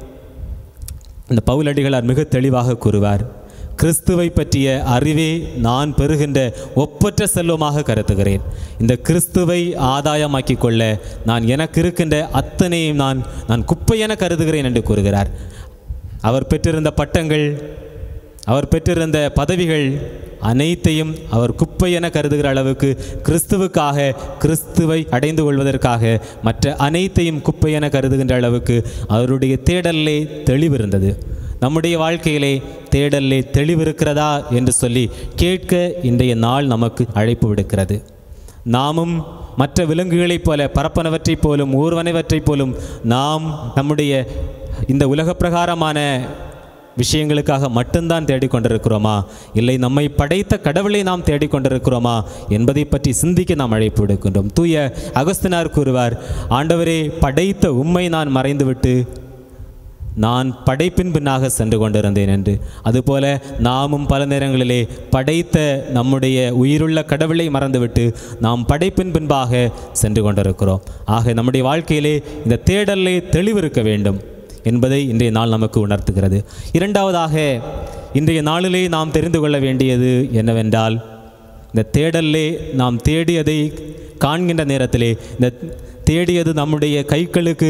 இந்த பவுலடிகளார் மிக தெளிவாக கூறுவார் கிறிஸ்துவை பற்றிய அறிவே நான் பெறுகின்ற ஒப்பற்ற செல்வமாக கருதுகிறேன் இந்த கிறிஸ்துவை ஆதாயமாக்கிக் கொள்ள நான் எனக்கு இருக்கின்ற அத்தனையும் நான் நான் குப்பை என கருதுகிறேன் என்று கூறுகிறார் அவர் பெற்றிருந்த பட்டங்கள் அவர் பெற்றிருந்த பதவிகள் அனைத்தையும் அவர் குப்பை என கருதுகிற அளவுக்கு கிறிஸ்துவுக்காக கிறிஸ்துவை அடைந்து கொள்வதற்காக மற்ற அனைத்தையும் குப்பை என கருதுகின்ற அளவுக்கு அவருடைய தேடலே தெளிவிருந்தது நம்முடைய வாழ்க்கையிலே தேடலே தெளிவிருக்கிறதா என்று சொல்லி கேட்க இன்றைய நாள் நமக்கு அழைப்பு விடுக்கிறது நாமும் மற்ற விலங்குகளைப் போல பரப்பனவற்றைப் போலும் ஊர்வனவற்றைப் போலும் நாம் நம்முடைய இந்த உலகப் பிரகாரமான விஷயங்களுக்காக மட்டும்தான் தேடிக்கொண்டிருக்கிறோமா இல்லை நம்மை படைத்த கடவுளை நாம் தேடிக்கொண்டிருக்கிறோமா என்பதை பற்றி சிந்திக்க நாம் அழைப்பு விடுக்கின்றோம் தூய அகஸ்தினார் கூறுவார் ஆண்டவரே படைத்த உம்மை நான் மறைந்துவிட்டு நான் படைப்பின் பின்னாக சென்று கொண்டிருந்தேன் என்று அதுபோல நாமும் பல நேரங்களிலே படைத்த நம்முடைய உயிருள்ள கடவுளை மறந்துவிட்டு நாம் படைப்பின் பின்பாக சென்று கொண்டிருக்கிறோம் ஆக நம்முடைய வாழ்க்கையிலே இந்த தேடலே தெளிவிருக்க வேண்டும் என்பதை இன்றைய நாள் நமக்கு உணர்த்துகிறது இரண்டாவதாக இன்றைய நாளிலே நாம் தெரிந்து கொள்ள வேண்டியது என்னவென்றால் இந்த தேடலே நாம் தேடியதை காண்கின்ற நேரத்திலே இந்த தேடியது நம்முடைய கைகளுக்கு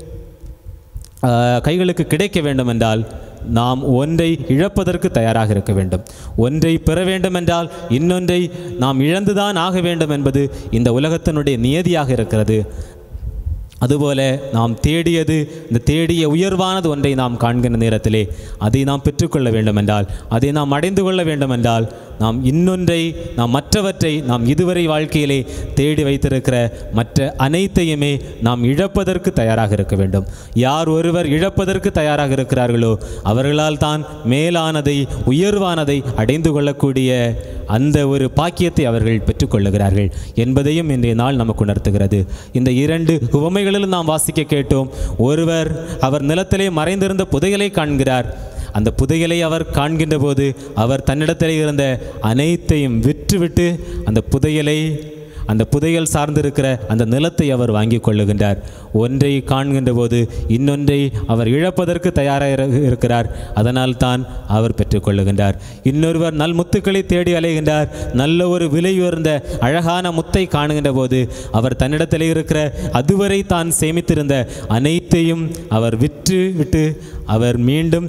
ஆஹ், கைகளுக்கு கிடைக்க வேண்டும் என்றால் நாம் ஒன்றை இழப்பதற்கு தயாராக இருக்க வேண்டும் ஒன்றை பெற வேண்டும் என்றால் இன்னொன்றை நாம் இழந்துதான் ஆக வேண்டும் என்பது இந்த உலகத்தினுடைய நியதியாக இருக்கிறது அதுபோல நாம் தேடியது இந்த தேடிய உயர்வானது ஒன்றை நாம் காண்கின்ற நேரத்திலே அதை நாம் பெற்றுக்கொள்ள வேண்டும் என்றால் அதை நாம் அடைந்து கொள்ள வேண்டும் என்றால் நாம் இன்னொன்றை நாம் மற்றவற்றை நாம் இதுவரை வாழ்க்கையிலே தேடி வைத்திருக்கிற மற்ற அனைத்தையுமே நாம் இழப்பதற்கு தயாராக இருக்க வேண்டும் யார் ஒருவர் இழப்பதற்கு தயாராக இருக்கிறார்களோ அவர்களால் தான் மேலானதை உயர்வானதை அடைந்து கொள்ளக்கூடிய அந்த ஒரு பாக்கியத்தை அவர்கள் பெற்றுக்கொள்ளுகிறார்கள் என்பதையும் இன்றைய நாள் நமக்கு உணர்த்துகிறது இந்த இரண்டு உவமைகளிலும் நாம் வாசிக்க கேட்டோம் ஒருவர் அவர் நிலத்திலே மறைந்திருந்த புதையலை காண்கிறார் அந்த புதையலை அவர் காண்கின்ற போது அவர் தன்னிடத்தில் இருந்த அனைத்தையும் விற்றுவிட்டு அந்த புதையலை அந்த புதையல் சார்ந்திருக்கிற அந்த நிலத்தை அவர் வாங்கி கொள்ளுகின்றார் ஒன்றை காண்கின்ற போது இன்னொன்றை அவர் இழப்பதற்கு தயாராக இரு- இருக்கிறார் அதனால் தான் அவர் பெற்றுக்கொள்ளுகின்றார் இன்னொருவர் நல் முத்துக்களை தேடி அலைகின்றார் நல்ல ஒரு விலை உயர்ந்த அழகான முத்தை காணுகின்ற போது அவர் தன்னிடத்தில் இருக்கிற அதுவரை தான் சேமித்திருந்த அனைத்தையும் அவர் விற்று விட்டு அவர் மீண்டும்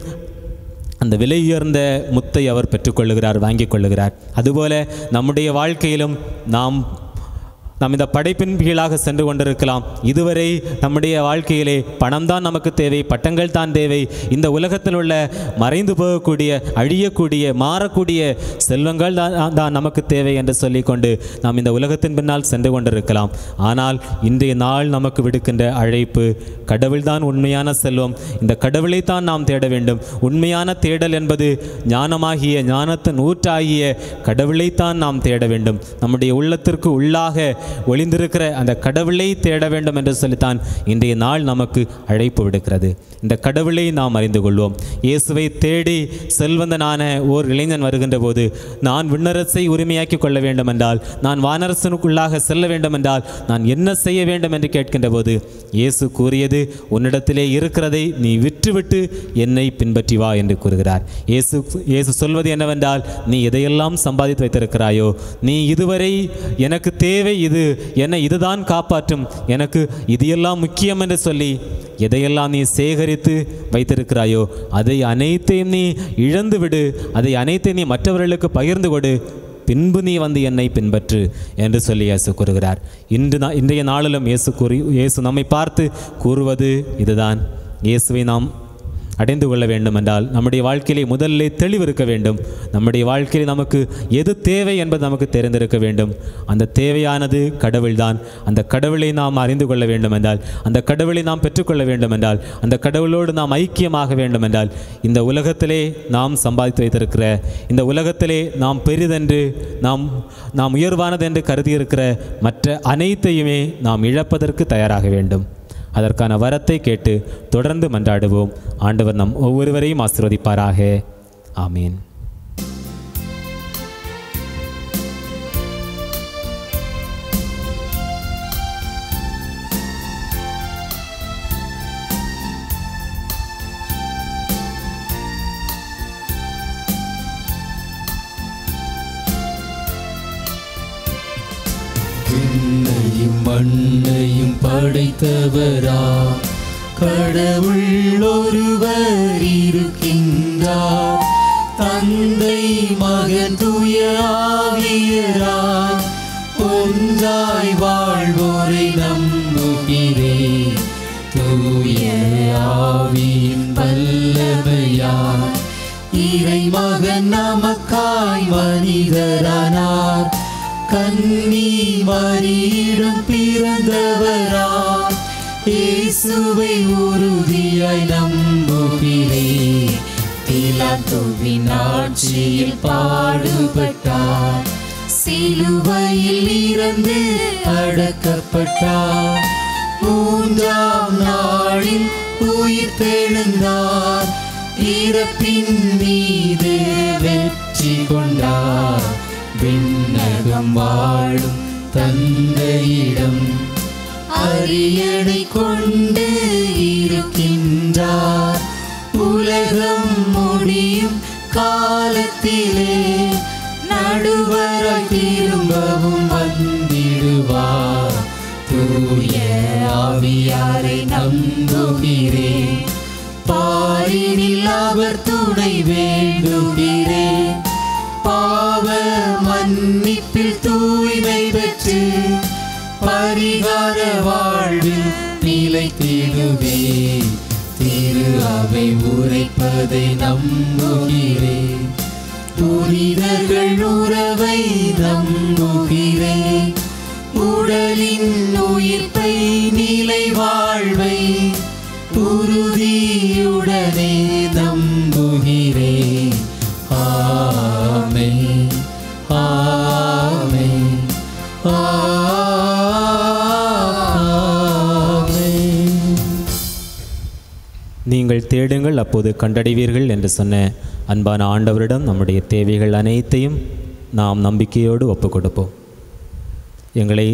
அந்த விலை உயர்ந்த முத்தை அவர் பெற்றுக்கொள்ளுகிறார் வாங்கிக் கொள்ளுகிறார் அதுபோல நம்முடைய வாழ்க்கையிலும் நாம் நாம் இந்த படைப்பின் கீழாக சென்று கொண்டிருக்கலாம் இதுவரை நம்முடைய வாழ்க்கையிலே பணம் தான் நமக்கு தேவை பட்டங்கள் தான் தேவை இந்த உலகத்தில் உள்ள மறைந்து போகக்கூடிய அழியக்கூடிய மாறக்கூடிய செல்வங்கள் தான் தான் நமக்கு தேவை என்று சொல்லிக்கொண்டு நாம் இந்த உலகத்தின் பின்னால் சென்று கொண்டிருக்கலாம் ஆனால் இன்றைய நாள் நமக்கு விடுக்கின்ற அழைப்பு கடவுள்தான் உண்மையான செல்வம் இந்த கடவுளை தான் நாம் தேட வேண்டும் உண்மையான தேடல் என்பது ஞானமாகிய ஞானத்தின் ஊற்றாகிய கடவுளைத்தான் நாம் தேட வேண்டும் நம்முடைய உள்ளத்திற்கு உள்ளாக ஒளிந்திருக்கிற அந்த கடவுளை தேட வேண்டும் என்று சொல்லித்தான் இன்றைய நாள் நமக்கு அழைப்பு விடுக்கிறது இந்த கடவுளை நாம் அறிந்து கொள்வோம் இயேசுவை தேடி செல்வந்தனான ஓர் இளைஞன் வருகின்ற போது நான் விண்ணரசை உரிமையாக்கி கொள்ள வேண்டும் என்றால் நான் வானரசனுக்குள்ளாக செல்ல வேண்டும் என்றால் நான் என்ன செய்ய வேண்டும் என்று கேட்கின்ற போது இயேசு கூறியது உன்னிடத்திலே இருக்கிறதை நீ விற்றுவிட்டு என்னை பின்பற்றி வா என்று கூறுகிறார் இயேசு இயேசு சொல்வது என்னவென்றால் நீ எதையெல்லாம் சம்பாதித்து வைத்திருக்கிறாயோ நீ இதுவரை எனக்கு தேவை இது என்னை இதுதான் காப்பாற்றும் எனக்கு இது எல்லாம் முக்கியம் என்று சொல்லி எதையெல்லாம் நீ சேகரித்து வைத்திருக்கிறாயோ அதை அனைத்தையும் நீ இழந்து விடு அதை அனைத்தையும் நீ மற்றவர்களுக்கு பகிர்ந்து கொடு பின்பு நீ வந்து என்னை பின்பற்று என்று சொல்லி இயேசு கூறுகிறார் இன்று நா இன்றைய நாளிலும் இயேசு கூறி இயேசு நம்மை பார்த்து கூறுவது இதுதான் இயேசுவை நாம் அடைந்து கொள்ள வேண்டும் என்றால் நம்முடைய வாழ்க்கையிலே முதல்ல தெளிவு இருக்க வேண்டும் நம்முடைய வாழ்க்கையில் நமக்கு எது தேவை என்பது நமக்கு தெரிந்திருக்க வேண்டும் அந்த தேவையானது கடவுள்தான் அந்த கடவுளை நாம் அறிந்து கொள்ள வேண்டும் என்றால் அந்த கடவுளை நாம் பெற்றுக்கொள்ள வேண்டும் என்றால் அந்த கடவுளோடு நாம் ஐக்கியமாக வேண்டும் என்றால் இந்த உலகத்திலே நாம் சம்பாதித்து வைத்திருக்கிற இந்த உலகத்திலே நாம் பெரிதென்று நாம் நாம் உயர்வானதென்று கருதியிருக்கிற மற்ற அனைத்தையுமே நாம் இழப்பதற்கு தயாராக வேண்டும் அதற்கான வரத்தை கேட்டு தொடர்ந்து மன்றாடுவோம் ஆண்டவர் நம் ஒவ்வொருவரையும் ஆசீர்வதிப்பாராக ஆமீன் விண்ணையும் மண்ணையும் படைத்தவரா கடவுள் ஒருவர் இருக்கின்றார் தந்தை மகன் தூய ஆவியராய் ஒன்றாய் வாழ்வோரை நம்புகிறேன் தூய ஆவியின் வல்லமையார் இறை மகன் நமக்காய் மனிதரானார் கன்னி மரியிடம் பிறந்தவரா இயேசுவை உறுதியாய் நம்புகிறேன் பிலாத்துவின் ஆட்சியில் பாடுபட்டார் சிலுவையில் இறந்து அடக்கப்பட்டார் மூன்றாம் நாளில் உயிர் தெழுந்தார் இறப்பின் மீது வெற்றி கொண்டார் விண்ணகம் வாழும் தந்தையிடம் அரியணை கொண்டு இருக்கின்றார் உலகம் முடியும் காலத்திலே நடுவராய் திரும்பவும் வந்திடுவார் தூய ஆவியாரை நம்புகிறேன் பாரினில் அவர் துணை வேண்டுகிறேன் பாவ மன்னிப்பில் தூய்மை பெற்று பரிகார வாழ்வில் நிலைத்திடுவே திரு அவை உரைப்பதை நம்புகிறேன் புனிதர்கள் உறவை நம்புகிறேன் உடலின் உயிர்ப்பை நிலை வாழ்வை உறுதியுடனே நம்புகிறேன் ஆமே ஆமே ஆமே நீங்கள் தேடுங்கள் அப்போது கண்டடைவீர்கள் என்று சொன்ன அன்பான ஆண்டவரிடம் நம்முடைய தேவைகள் அனைத்தையும் நாம் நம்பிக்கையோடு ஒப்புக் கொடுப்போம் எங்களை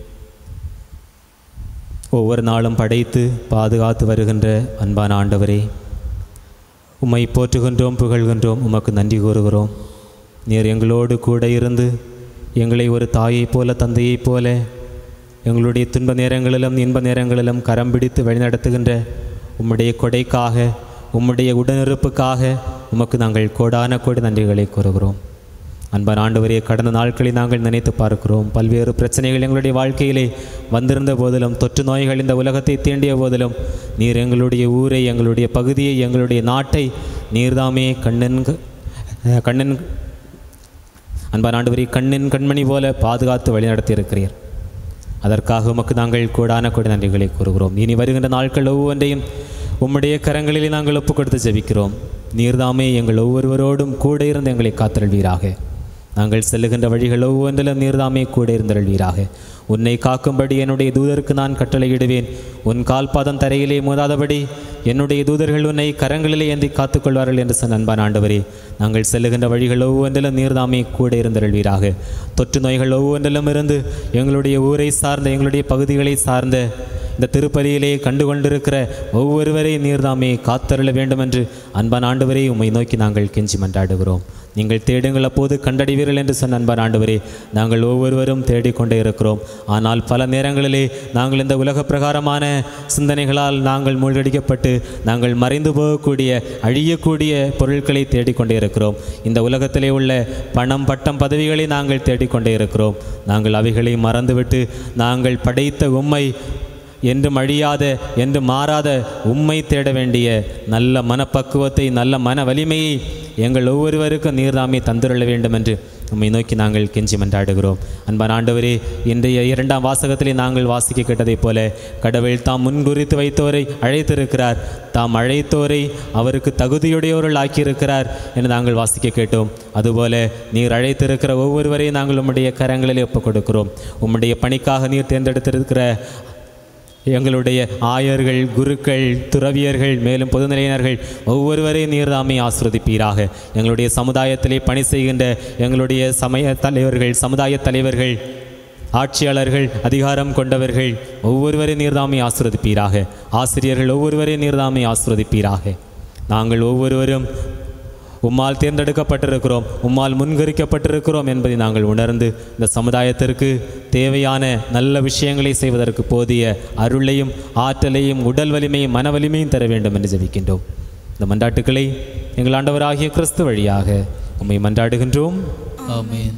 ஒவ்வொரு நாளும் படைத்து பாதுகாத்து வருகின்ற அன்பான ஆண்டவரே உம்மை போற்றுகின்றோம் புகழ்கின்றோம் உமக்கு நன்றி கூறுகிறோம் நீர் எங்களோடு கூட இருந்து எங்களை ஒரு தாயைப் போல தந்தையைப் போல எங்களுடைய துன்ப நேரங்களிலும் இன்ப நேரங்களிலும் கரம் பிடித்து வழிநடத்துகின்ற உம்முடைய கொடைக்காக உம்முடைய உடனிருப்புக்காக உமக்கு நாங்கள் கோடான கோடி நன்றிகளை கூறுகிறோம் அன்பான ஆண்டவரே கடந்த நாட்களை நாங்கள் நினைத்து பார்க்கிறோம் பல்வேறு பிரச்சனைகள் எங்களுடைய வாழ்க்கையிலே வந்திருந்த போதிலும் தொற்று நோய்கள் இந்த உலகத்தை தீண்டிய போதிலும் நீர் எங்களுடைய ஊரை எங்களுடைய பகுதியை எங்களுடைய நாட்டை நீர்தாமே கண்ணன் கண்ணன் அன்பான ஆண்டவரே கண்ணின் கண்மணி போல பாதுகாத்து வழிநடத்தி இருக்கிறீர் அதற்காக உமக்கு நாங்கள் கூடான கொடி நன்றிகளை கூறுகிறோம் இனி வருகின்ற நாட்கள் ஒவ்வொன்றையும் உம்முடைய கரங்களிலே நாங்கள் ஒப்புக் கொடுத்து ஜெபிக்கிறோம் நீர்தாமே எங்கள் ஒவ்வொருவரோடும் கூட இருந்து எங்களை காத்தருள்வீராக நாங்கள் செல்லுகின்ற வழிகள் ஒவ்வொன்றிலும் நீர்தாமே கூட இருந்தருள்வீராக உன்னை காக்கும்படி என்னுடைய தூதருக்கு நான் கட்டளையிடுவேன் உன் கால்பாதம் தரையிலே மோதாதபடி என்னுடைய தூதர்கள் உன்னை கரங்களிலே ஏந்தி காத்துக்கொள்வார்கள் என்று சொன்ன அன்பான ஆண்டவரே நாங்கள் செல்லுகின்ற வழிகள் ஒவ்வொன்றிலும் நீர்தாமே கூட இருந்தருள்வீராக தொற்று நோய்கள் ஒவ்வொன்றிலும் இருந்து எங்களுடைய ஊரை சார்ந்த எங்களுடைய பகுதிகளை சார்ந்த இந்த திருப்பலியிலே கண்டு கொண்டிருக்கிற ஒவ்வொருவரையும் நீர்தாமே காத்தருள வேண்டும் என்று அன்பான் ஆண்டவரே உம்மை நோக்கி நாங்கள் கெஞ்சி மன்றாடுகிறோம் நீங்கள் தேடுங்கள் அப்போது கண்டடைவீர்கள் என்று சொன்ன அன்பான் ஆண்டவரே நாங்கள் ஒவ்வொருவரும் தேடிக்கொண்டே இருக்கிறோம் ஆனால் பல நேரங்களிலே நாங்கள் இந்த உலக பிரகாரமான சிந்தனைகளால் நாங்கள் மூழ்கடிக்கப்பட்டு நாங்கள் மறைந்து போகக்கூடிய அழியக்கூடிய பொருட்களை தேடிக்கொண்டே இருக்கிறோம் இந்த உலகத்திலே உள்ள பணம் பட்டம் பதவிகளை நாங்கள் தேடிக்கொண்டே இருக்கிறோம் நாங்கள் அவைகளை மறந்துவிட்டு நாங்கள் படைத்த உம்மை என்று அழியாத என்று மாறாத உம்மை தேட வேண்டிய நல்ல மனப்பக்குவத்தை நல்ல மன வலிமையை எங்கள் ஒவ்வொருவருக்கும் நீர்தாமே தந்துருள வேண்டும் என்று உம்மை நோக்கி நாங்கள் கெஞ்சி மன்றாடுகிறோம் அன்பான ஆண்டவரே இன்றைய இரண்டாம் வாசகத்திலே நாங்கள் வாசிக்க கேட்டதைப் போல கடவுள் தாம் முன்குறித்து வைத்தோரை அழைத்திருக்கிறார் தாம் அழைத்தோரை அவருக்கு தகுதியுடையவர்கள் ஆக்கியிருக்கிறார் என்று நாங்கள் வாசிக்க கேட்டோம் அதுபோல நீர் அழைத்திருக்கிற ஒவ்வொருவரையும் நாங்கள் உம்முடைய கரங்களிலே ஒப்புக் கொடுக்கிறோம் உம்முடைய பணிக்காக நீர் தேர்ந்தெடுத்திருக்கிற எங்களுடைய ஆயர்கள் குருக்கள் துறவியர்கள் மேலும் பொதுநிலையினர்கள் ஒவ்வொருவரையும் நீர்தாமே ஆசிரதிப்பீராக எங்களுடைய சமுதாயத்திலே பணி செய்கின்ற எங்களுடைய சமய தலைவர்கள் சமுதாய தலைவர்கள் ஆட்சியாளர்கள் அதிகாரம் கொண்டவர்கள் ஒவ்வொருவரையும் நீர்தாமே ஆசிரதிப்பீராக ஆசிரியர்கள் ஒவ்வொருவரையும் நீர்தாமே ஆசிரதிப்பீராக நாங்கள் ஒவ்வொருவரும் உம்மால் தேர்ந்தெடுக்கப்பட்டிருக்கிறோம் உம்மால் முன்கரிக்கப்பட்டிருக்கிறோம் என்பதை நாங்கள் உணர்ந்து இந்த சமுதாயத்திற்கு தேவையான நல்ல விஷயங்களை செய்வதற்கு போதிய அருளையும் ஆற்றலையும் உடல் வலிமையும் மன வலிமையும் தர வேண்டும் என்று ஜெபிக்கின்றோம் இந்த மன்றாட்டுக்களை எங்கள் ஆண்டவராகிய கிறிஸ்து வழியாக உம்மை மன்றாடுகின்றோம் ஆமென்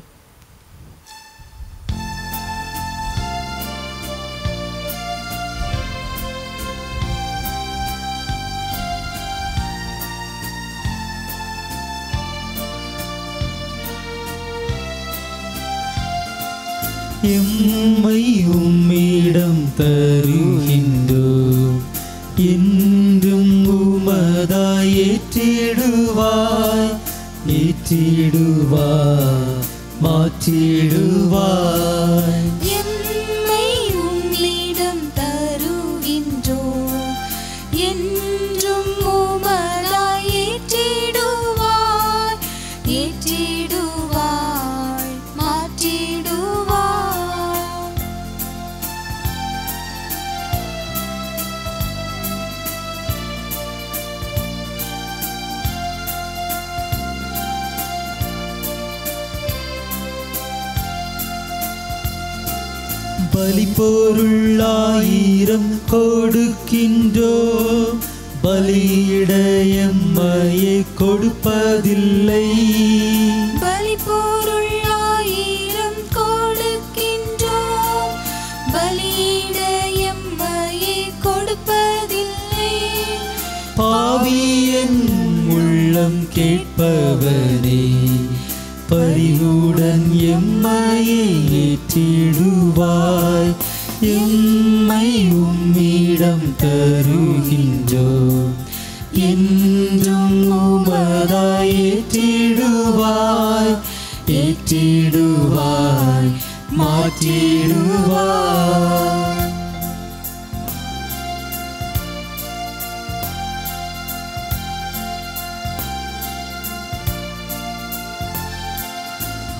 எம்மை உம்மிடம் தருகின்றோம் என்றும் உமதாய் ஏற்றிடுவாய் ஏற்றிடுவாய் மாற்றிடுவாய் எம்மை உம்மிடம் தருகின்றோம் என்றும் உமதாய் ஏற்றிடுவாய் ஏற்றிடுவாய் மாற்றிடுவாய் பலி பொருளாயிரம் கொடுக்கின்றோம் பலியிட எம்மையை கொடுப்பதில்லை பலி பொருள் ஆயிரம் கொடுக்கின்றோம் பலியிட எம்மையை கொடுப்பதில்லை பாவியன் உள்ளம் கேட்பவனே பரிவுடன் எம்மையை ஏற்றிடுவாய் எம்மை உம்மிடம் தருகின்றோம் என்றும் உமதாய் ஏற்றிடுவாய் ஏற்றிடுவாய் மாற்றிடுவாய்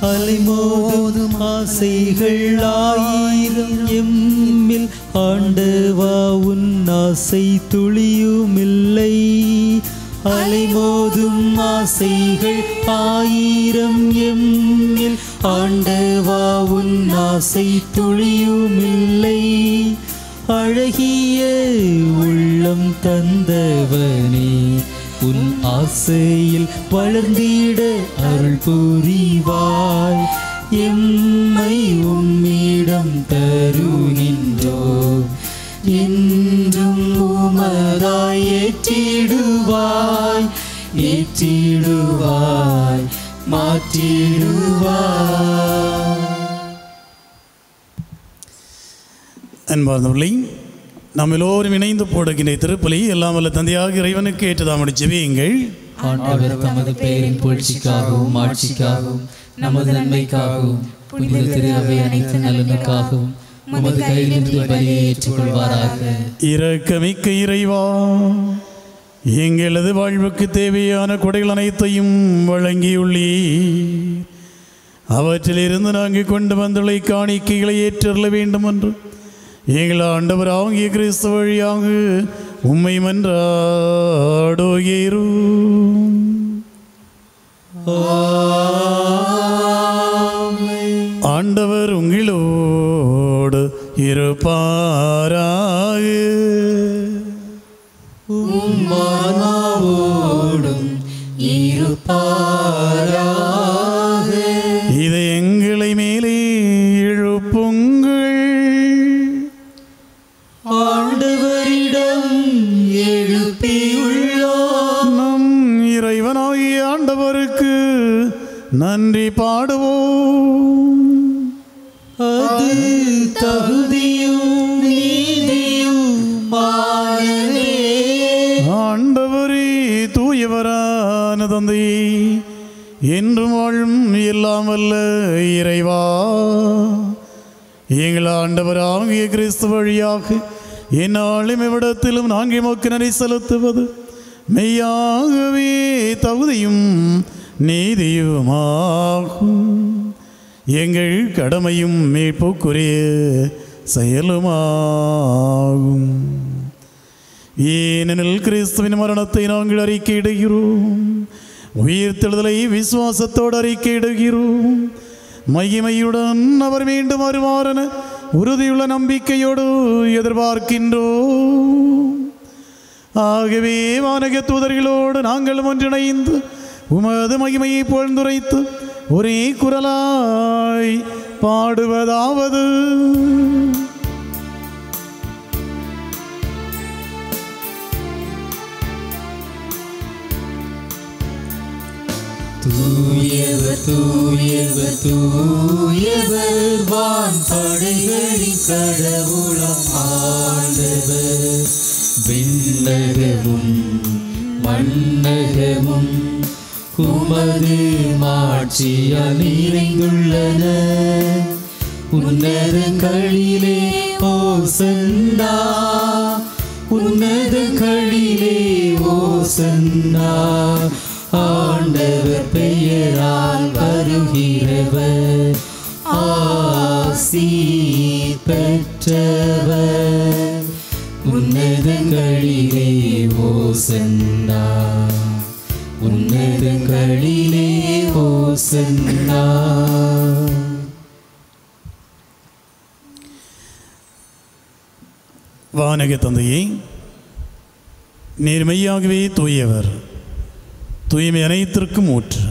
அலைமோதும் ஆசைகள் ஆயிரம் எம்மில் ஆண்டவா உன் ஆசை துளியுமில்லை அலைமோதும் ஆசைகள் ஆயிரம் எம்மில் ஆண்டவா உன் ஆசை துளியுமில்லை அழகிய உள்ளம் தந்தவனே உன் ஆசையில் வளர்ந்திட அருள் புரிவாய் எம்மை உம்மிடம் தருகின்றோம் என்றும் உமதாய் ஏற்றிடுவாய் ஏற்றிடுவாய் மாற்றிடுவாய் அன்பார்ந்தவர்களே நாம் எல்லோரும் இணைந்து போடுகின்ற திருப்பலி எல்லாம் வல்ல தந்தையாக இறைவனுக்கு ஏற்றதாமடி ஜெபியுங்கள் ஆண்டவர் தமது பெயரின் புகழ்ச்சிக்காகவும் ஆட்சிக்காகவும் நமது நன்மைக்காகவும் புனித திரு அவை அனைத்து நலனுக்காகவும் உமது கையிலிருந்து பலியை ஏற்றுக்கொள்வாராக இரக்கமிக்க இறைவா எங்களது வாழ்வுக்கு தேவையான கொடைகள் அனைத்தையும் வழங்கியுள்ளீர் அவற்றிலிருந்து நாங்கள் கொண்டு வந்துள்ள காணிக்கைகளை ஏற்றருள வேண்டும் என்று எங்கள் ஆண்டவர் ஆகிய கிறிஸ்து வழியாக உம்மை மன்றாடுகிறோம் ஆண்டவர் உங்களோடு இருப்பாராக உம்மானாவோடும் இருப்பாராக இதை எங்களை மேலே எழுப்புங்கள் ஆண்டவரிடம் எழுப்பியுள்ளோம் நம் இறைவனாகிய ஆண்டவருக்கு நன்றி பாடுவோம் அது தகுதியும் நீதியும் மாறனே ஆண்டவரே தூயவரான தந்தையே என்றும் வாழும் எல்லாம் வல்ல இறைவா எங்கள் ஆண்டவராகிய கிறிஸ்து வழியாக என்னாலும் இவ்விடத்திலும் நாங்கள் மோக்கு நன்றி செலுத்துவது மெய்யாகவே தகுதியும் நீதியுமாகும் எங்கள் கடமையும் மீட்புக்குரிய செயலுமாகும் ஏனெனில் கிறிஸ்துவின் மரணத்தை நாங்கள் அறிக்கையிடுகிறோம் உயிர்த்தெழுதலை விசுவாசத்தோடு அறிக்கையிடுகிறோம் மகிமையுடன் அவர் மீண்டும் வருவாரென உறுதியுள்ள நம்பிக்கையோடு எதிர்பார்க்கின்றோம் ஆகவே வானக தூதர்களோடு நாங்கள் ஒன்றிணைந்து உமது மகிமையை புகழ்ந்துரைத்து ஒரே குரலாய் பாடுவதாவது தூயவர் தூயவர் தூயவர் வான் படைகளின் கடவுளம் ஆண்டவர் விண்ணகமும் மண்ணகமும் உமது மாட்சியால் நிறைந்துள்ளன உன்னதங்களிலே ஓசன்னா உன்னதங்களிலே ஓசன்னா ஆண்டவர் பெயரால் வருகிறவர் ஆசி பெற்றவர் உன்னதங்களிலே ஓசன்னா உன்னதங்களிலே ஓசன்னா வானக தந்தையே நேர்மையாகவே தூயவர் தூய்மை அனைத்திற்கும் ஊற்று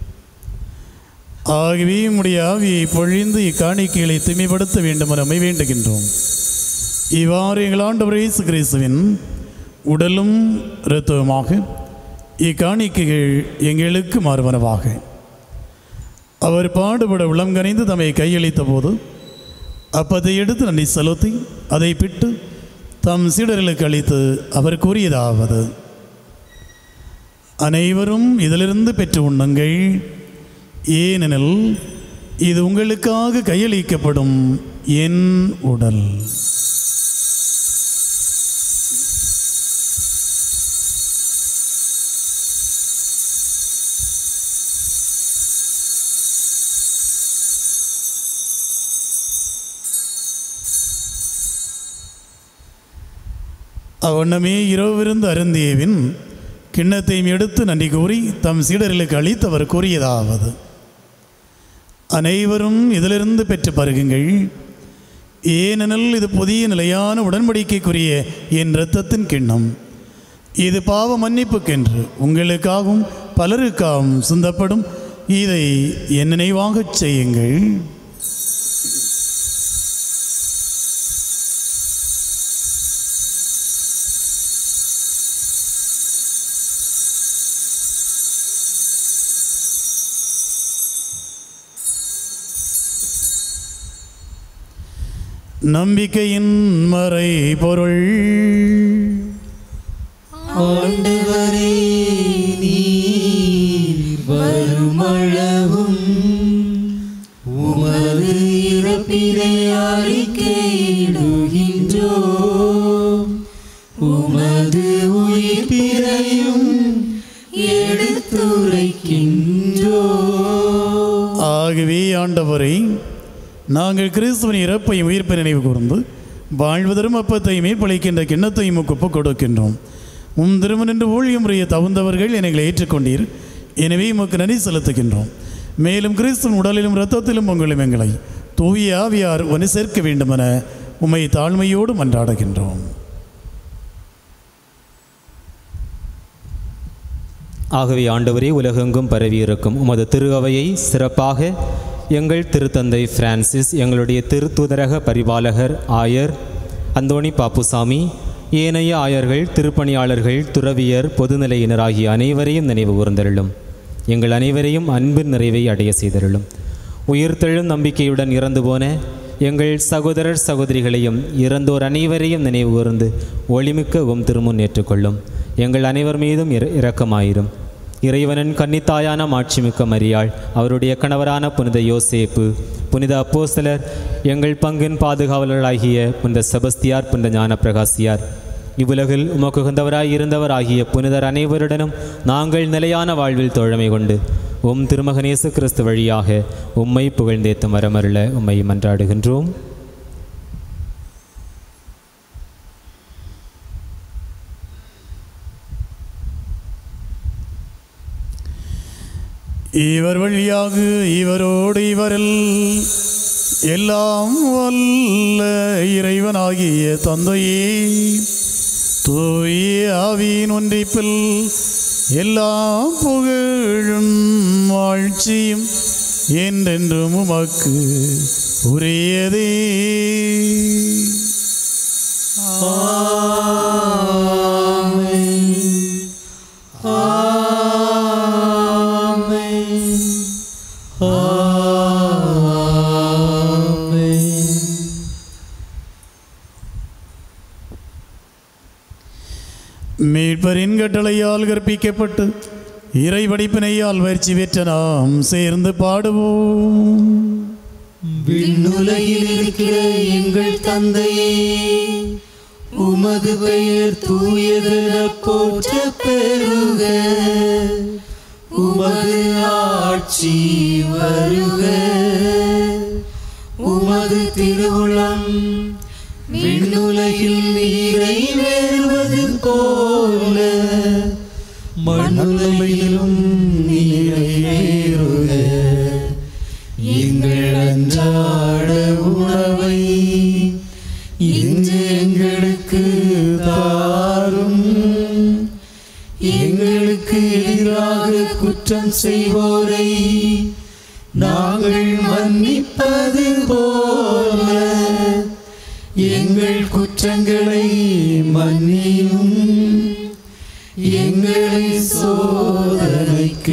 ஆகவே உம்முடைய ஆவியை பொழிந்து இக்காணிக்கைகளை தூய்மைப்படுத்த வேண்டும் என நம்மை வேண்டுகின்றோம் இவ்வாறு எங்கள் ஆண்டவர் இயேசு கிறிஸ்துவின் உடலும் இரத்தவுமாக இக்காணிக்கைகள் எங்களுக்கு மாறுவனவாக அவர் பாடுபட உளம் கனிந்து தம்மை கையளித்த போது அப்பதை எடுத்து நன்றி செலுத்தி அதை பிட்டு தம் சீடர்களுக்கு அளித்து அவர் கூறியதாவது அனைவரும் இதிலிருந்து பெற்று உண்ணுங்கள் ஏனெனில் இது உங்களுக்காக கையளிக்கப்படும் என் உடல் அவ்வண்ணமே இரவிருந்து அருந்தியவின் கிண்ணத்தையும் எடுத்து நன்றி கூறி தம் சீடர்களுக்கு அளித்தவர் கூறியதாவது அனைவரும் இதிலிருந்து பெற்று பருகுங்கள் ஏனெனில் இது புதிய நிலையான உடன்படிக்கைக்குரிய என் இரத்தத்தின் கிண்ணம் இது பாவ மன்னிப்புக்கென்று உங்களுக்காகவும் பலருக்காகவும் சிந்தப்படும் இதை என் நினைவாகச் செய்யுங்கள் நம்பிக்கையின் மறை பொருள் ஆண்டவரே நீர் வருமளவும் உமது இறப்பினை அறிக்கையிடுகின்றோம் உமது உயிர்ப்பினையும் எடுத்துரைக்கின்றோம் ஆகவே ஆண்டவரை நாங்கள் கிறிஸ்துவின் இறப்பையும் உயிர்ப்பை நினைவு கூர்ந்து வாழ்வதரும் அப்பத்தை மேற்பளிக்கின்ற கிண்ணத்தையும் உமக்கு ஒப்புக் கொடுக்கின்றோம் உம் திருமணன்று ஊழியம் முறையை தகுந்தவர்கள் எங்களை ஏற்றுக்கொண்டீர் எனவே உமக்கு நன்றி செலுத்துகின்றோம் மேலும் கிறிஸ்துவின் உடலிலும் இரத்தத்திலும் உங்களும் எங்களை தூய ஆவியார் ஒன்று சேர்க்க வேண்டுமென உம்மை தாழ்மையோடு மன்றாடுகின்றோம் ஆகவே ஆண்டவரே உலகெங்கும் பரவியிருக்கும் உமது திரு அவையை சிறப்பாக எங்கள் திருத்தந்தை பிரான்சிஸ் எங்களுடைய திருத்தூதரக பரிபாலகர் ஆயர் அந்தோணி பாப்புசாமி ஏனைய ஆயர்கள் திருப்பணியாளர்கள் துறவியர் பொதுநிலையினர் ஆகிய அனைவரையும் நினைவு கூர்ந்தருளும் எங்கள் அனைவரையும் அன்பின் நிறைவை அடைய செய்தருளும் உயிர்த்தெழும் நம்பிக்கையுடன் இறந்து போன எங்கள் சகோதரர் சகோதரிகளையும் இறந்தோர் அனைவரையும் நினைவு கூர்ந்து ஒளிமிக்க உம் திருமுன் ஏற்றுக்கொள்ளும் எங்கள் அனைவர் மீதும் இர- இரக்கமாயிரும் இறைவனின் கன்னித்தாயான மாட்சிமிக்க மரியாள் அவருடைய கணவரான புனித யோசேப்பு புனித அப்போஸ்தலர் எங்கள் பங்கின் பாதுகாவலர்களாகிய புனித செபஸ்தியார் புனித ஞானப்பிரகாசியார் இவ்வுலகில் உமக்கு உகந்தவராய் இருந்தவர் ஆகிய புனிதர் அனைவருடனும் நாங்கள் நிலையான வாழ்வில் தோழமை கொண்டு உம் திருமகனேசு கிறிஸ்து வழியாக உம்மை புகழ்ந்தேத்தும் வரமருள உம்மை மன்றாடுகின்றோம் இவர் வழியாக இவரோடு இவரில் எல்லாம் வல்ல இறைவனாகிய தந்தையே தூய ஆவியின் ஒன்றிப்பில் எல்லா புகழும் வாழ்ச்சியும் என்றென்றும் உமக்கு உரியதே மீட்பரின் கட்டளையால் கற்பிக்கப்பட்டு இறை வடிப்பினையால் பயிற்சி பெற்ற நாம் சேர்ந்து பாடுவோம் விண்ணுலகில் இருக்கிற எங்கள் தந்தையே உமது பெயர் தூயதென போற்ற பெறுக உமது ஆட்சி வருக உமது திருவுளம் விண்ணுலகில் நிறைவேறுவது போல மண்ணுலகிலும் நிறைவேறுக எங்கள் அன்றாட உணவை இன்று எங்களுக்கு தாரும் எங்களுக்கு எதிராக குற்றம் செய்வோரை நாங்கள் மன்னிப்பது போல எங்கள் குற்றங்களை மன்னியும் எங்களை சோதனைக்கு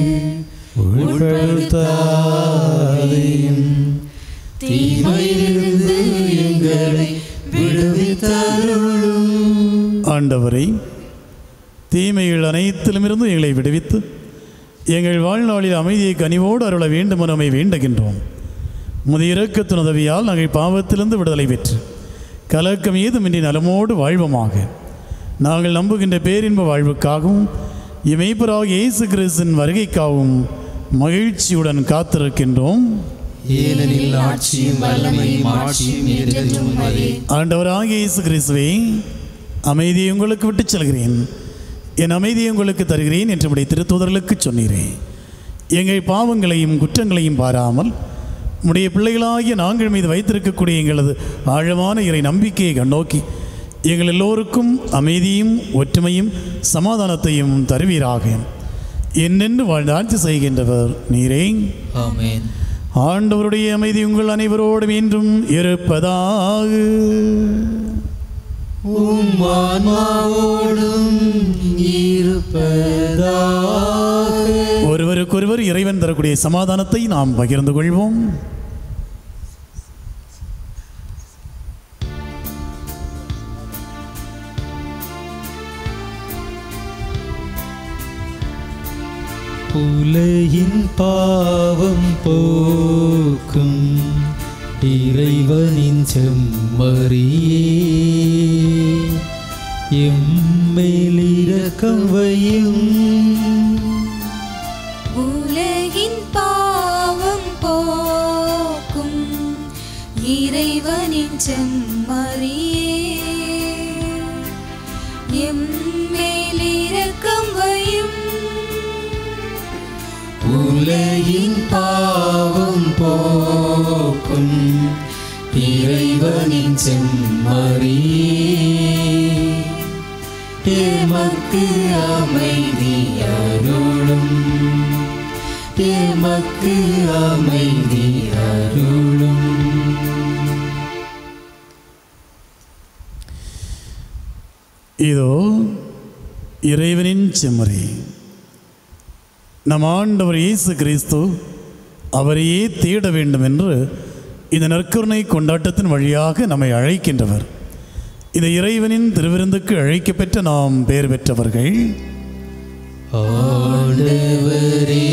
உட்படுத்தாதையும் தீமையிலிருந்து எங்களை விடுவித்தருளும் ஆண்டவரை தீமைகள் அனைத்திலுமிருந்து எங்களை விடுவித்து எங்கள் வாழ்நாளில் அமைதியை கனிவோடு அருள வேண்டும் என நம்மை வேண்டுகின்றோம் முது இரக்கத்தின் உதவியால் நாங்கள் பாவத்திலிருந்து விடுதலை பெற்று கலக்கம் ஏதுமின்றி நலமோடு வாழ்வோமாக நாங்கள் நம்புகின்ற பேரின்ப வாழ்வுக்காகவும் இமைப்பராக இயேசு கிறிஸ்தின் வருகைக்காகவும் மகிழ்ச்சியுடன் காத்திருக்கின்றோம் ஏனெனில் ஆட்சியும் வல்லமையும் ஆட்சியும் என்றென்றும் உமதே ஆண்டவராகிய இயேசு கிறிஸ்துவே அமைதியை உங்களுக்கு விட்டுச் செல்கிறேன் என் அமைதியை உங்களுக்கு தருகிறேன் என்று உடைய திருத்தூதர்களுக்கு சொன்னீரேன் எங்கள் பாவங்களையும் குற்றங்களையும் பாராமல் உடைய பிள்ளைகளாகிய நாங்கள் மீது வைத்திருக்கக்கூடிய எங்களது ஆழமான இறை நம்பிக்கையை கண்ணோக்கி எங்கள் எல்லோருக்கும் அமைதியும் ஒற்றுமையும் சமாதானத்தையும் தருவீராக என்னென்று வாழ்ந்து ஆட்சி செய்கின்றவர் நீரே ஆமென் ஆண்டவருடைய அமைதி உங்கள் அனைவரோடும் என்றும் இருப்பதாக உம்மான்மாவோடும் இருப்பதாக ஒருவருக்கொருவர் இறைவன் தரக்கூடிய சமாதானத்தை நாம் பகிர்ந்து கொள்வோம் உலகின் பாவம் போக்கும் இறைவனின் செம்மறியே எம்மேல் இரக்கம் வையும் உலகின் பாவம் போக்கும் இறைவனின் செம்மறியே எம்மேல் இரக்கம் வையும் உலகின் பாவம் போக்கும் இறைவனின் செம்மறியே எமக்கு அமைதி அருளும் எமக்கு அமைதி அருளும் இதோ இறைவனின் செம்மறி நம் ஆண்டவர் இயேசு கிறிஸ்து அவரையே தேட வேண்டும் என்று இந்த நற்கருணை கொண்டாட்டத்தின் வழியாக நம்மை அழைக்கின்றவர் இந்த இறைவனின் திருவிருந்துக்கு அழைக்கப்பெற்ற நாம் பெயர் பெற்றவர்கள் ஆண்டவரே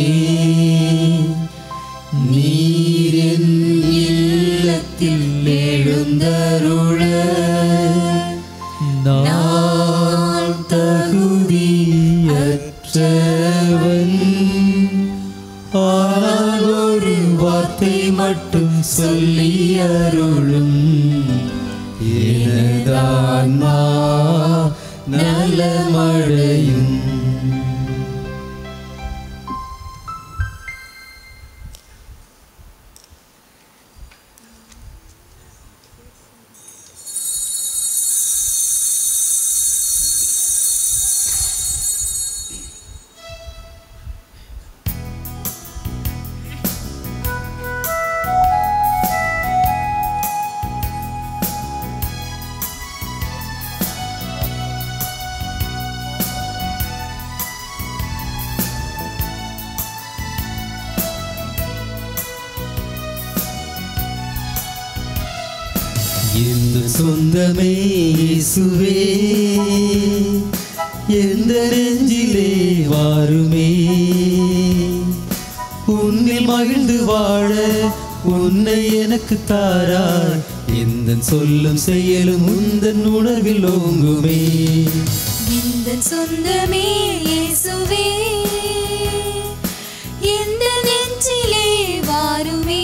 நீர் என் இல்லத்தில் எழுந்தருள நான் தகுதியற்றவன் ஆனால் ஒரு வார்த்தை மட்டும் சொல்லி அருளும் எனதான்மா நலமழையும் எந்த சொந்தமே இயேசுவே எந்த நெஞ்சிலே வாருமே உன்னில் மகிழ்ந்து வாழ உன்னை எனக்கு தாராய் எந்த சொல்லும் செயலும் உந்தன் உணர்வில் ஓங்குமே இந்த சொந்தமே இயேசுவே எந்த நெஞ்சிலே வாருமே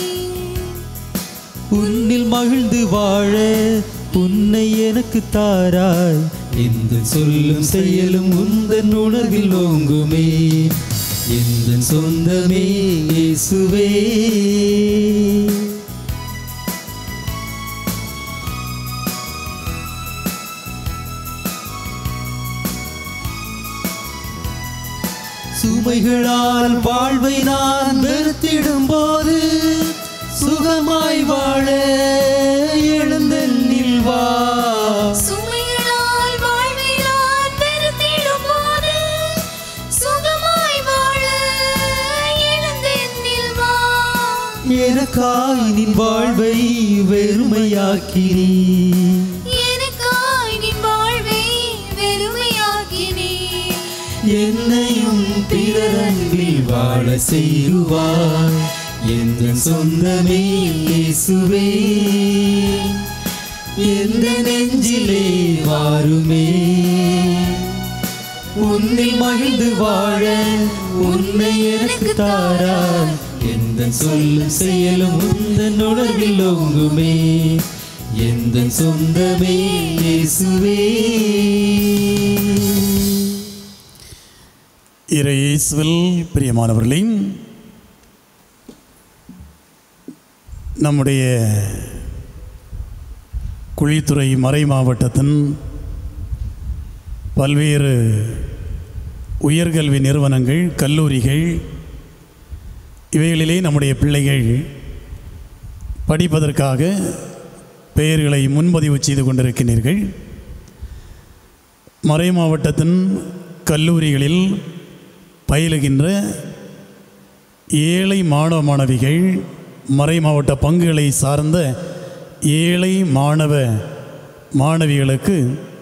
உன்னில் மகிழ்ந்து வாழ உன்னை எனக்கு தாராய் எந்த சொல்லும் செயலும் உந்தன் உணர்வில் ஓங்குமே எந்த சொந்தமே இயேசுவே சுமைகளால் வாழ்வை நான் வெறுத்திடும் போது சுகமாய் வாழ எழுந்தெண்ணில் வா சுமைகளால் வாழ்வை நான் பெருத்திடும் போது சுகமாய் வாழ எழுந்தெண்ணில் வா எனக்காய் நின் வாழ்வை வெறுமையாக்கினீ எனக்காய் நின் வாழ்வை வெறுமையாக்கினே என்னையும் பிறரன்பில் வாழ செய்வாய் எந்த சொந்தமே இயேசுவே எந்த நெஞ்சிலே வாருமே உன்னில் மகிழ்ந்து வாழ உன்னை எனக்கு தாராய் எந்த சொல்லும் செயலும் உந்தன் உணர்வில் ஓங்குமே எந்த சொந்தமே இயேசுவே இறை இயேசுவில் பிரியமானவர்களே நம்முடைய குழித்துறை மறை மாவட்டத்தின் பல்வேறு உயர்கல்வி நிறுவனங்கள் கல்லூரிகள் இவைகளிலே நம்முடைய பிள்ளைகள் படிப்பதற்காக பெயர்களை முன்பதிவு செய்து கொண்டிருக்கிறீர்கள் மறை மாவட்டத்தின் கல்லூரிகளில் பயிலுகின்ற ஏழை மாணவ மாணவிகள் மறை மாவட்ட பங்குகளை சார்ந்த ஏழை மாணவ மாணவிகளுக்கு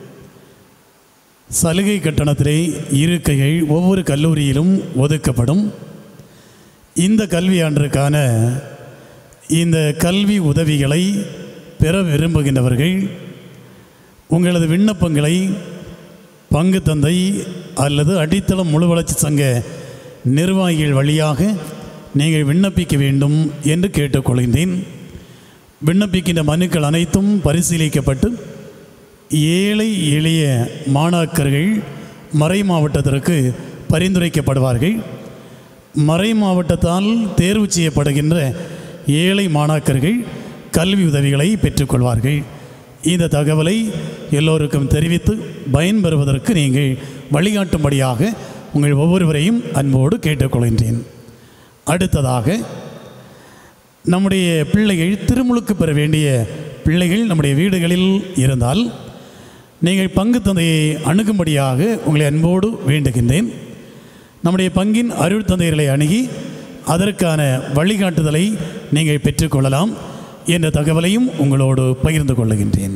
சலுகை கட்டணத்திலே இருக்கைகள் ஒவ்வொரு கல்லூரியிலும் ஒதுக்கப்படும் இந்த கல்வியாண்டிற்கான இந்த கல்வி உதவிகளை பெற விரும்புகின்றவர்கள் உங்களது விண்ணப்பங்களை பங்கு தந்தை அல்லது அடித்தளம் முழு வளர்ச்சி சங்க நிர்வாகிகள் வழியாக நீங்கள் விண்ணப்பிக்க வேண்டும் என்று கேட்டுக்கொள்கின்றேன் விண்ணப்பிக்கின்ற மனுக்கள் அனைத்தும் பரிசீலிக்கப்பட்டு ஏழை எளிய மாணாக்கர்கள் மறை மாவட்டத்திற்கு பரிந்துரைக்கப்படுவார்கள் மறை மாவட்டத்தால் தேர்வு செய்யப்படுகின்ற ஏழை மாணாக்கர்கள் கல்வி உதவிகளை பெற்றுக்கொள்வார்கள் இந்த தகவலை எல்லோருக்கும் தெரிவித்து பயன்பெறுவதற்கு நீங்கள் வழிகாட்டும்படியாக உங்கள் ஒவ்வொருவரையும் அன்போடு கேட்டுக்கொள்கின்றேன் அடுத்ததாக நம்முடைய பிள்ளைகள் திருமுழுக்கு பெற வேண்டிய பிள்ளைகள் நம்முடைய வீடுகளில் இருந்தால் நீங்கள் பங்கு தந்தையை அணுகும்படியாக உங்களை அன்போடு வேண்டுகின்றேன் நம்முடைய பங்கின் அருள் தந்தையர்களை அணுகி அதற்கான வழிகாட்டுதலை நீங்கள் பெற்றுக்கொள்ளலாம் என்ற தகவலையும் உங்களோடு பகிர்ந்து கொள்ளுகின்றேன்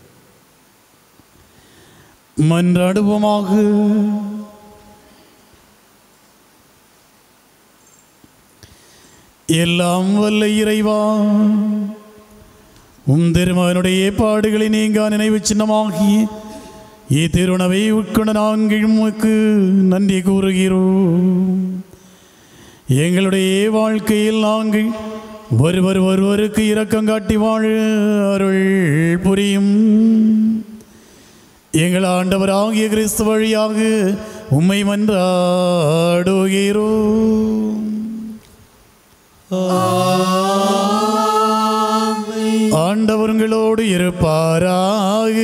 மன்றாடுவோமாக எல்லாம் வல்ல இறைவா உம் திருமகனுடைய பாடுகளை நீங்க நினைவு சின்னமாகி இத்திருணவை உட்கொண்ட நாங்கள் உமக்கு நன்றி கூறுகிறோம் எங்களுடைய வாழ்க்கையில் நாங்கள் ஒருவர் ஒருவருக்கு இரக்கம் காட்டி வாழ அருள் புரியும் எங்கள் ஆண்டவராகிய கிறிஸ்து வழியாக உம்மை மன்றாடுகிறோம் ஆண்டவர்களோடு இருப்பாராக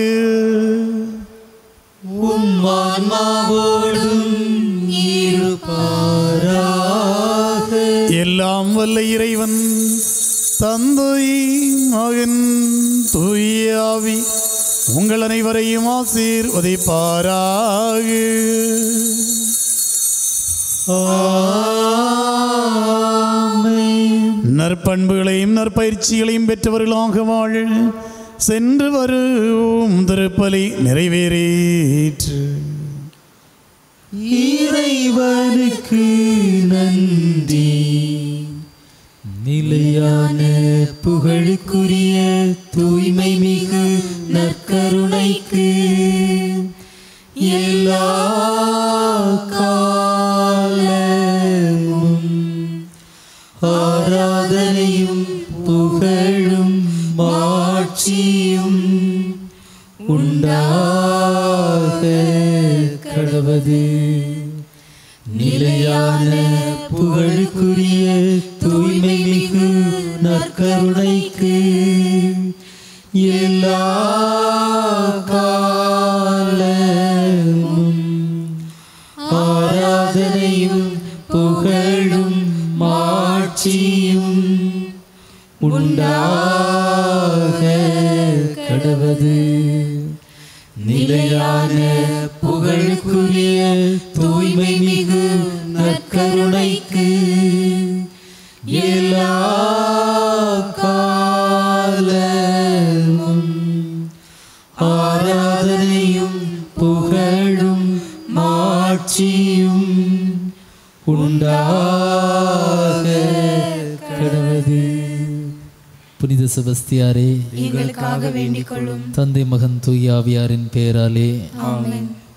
உம்மான்மாவோடும் இருப்பாராக எல்லாம் வல்ல இறைவன் தந்தை மகன் தூயாவி உங்கள் அனைவரையும் ஆசீர் உதைப்பாராக நற்பண்புகளையும் நற்பயிற்சிகளையும் பெற்றவர்களாக வாழ சென்று வரும் திருப்பலி நிறைவேறேற்று இறைவனுக்கு நன்றி நிலையான புகழுக்குரிய தூய்மை மிகு நற்கருணைக்கு எல்லா காலமும் ஆராதனையும் புகழும் மாட்சியும் உண்டாக கடவது நிலையான புகழுக்குரிய தூய்மை மிகு நற்கருணைக்கு எல்லா காலமும் ஆராதனையும் புகழும் மாட்சியும் உண்டாக கடவது நிலையான புகழுக்குரிய தூய்மை மிகு நற்கருணைக்கு எல்லா காலமும் ஆராதனையும் புகழும் மாட்சியும் உண்டாக கடவது புனித செபஸ்தியாரே எங்களுக்காக வேண்டிக் கொள்ளும் தந்தை மகன் தூயாவியாரின் பெயராலே ஆமென்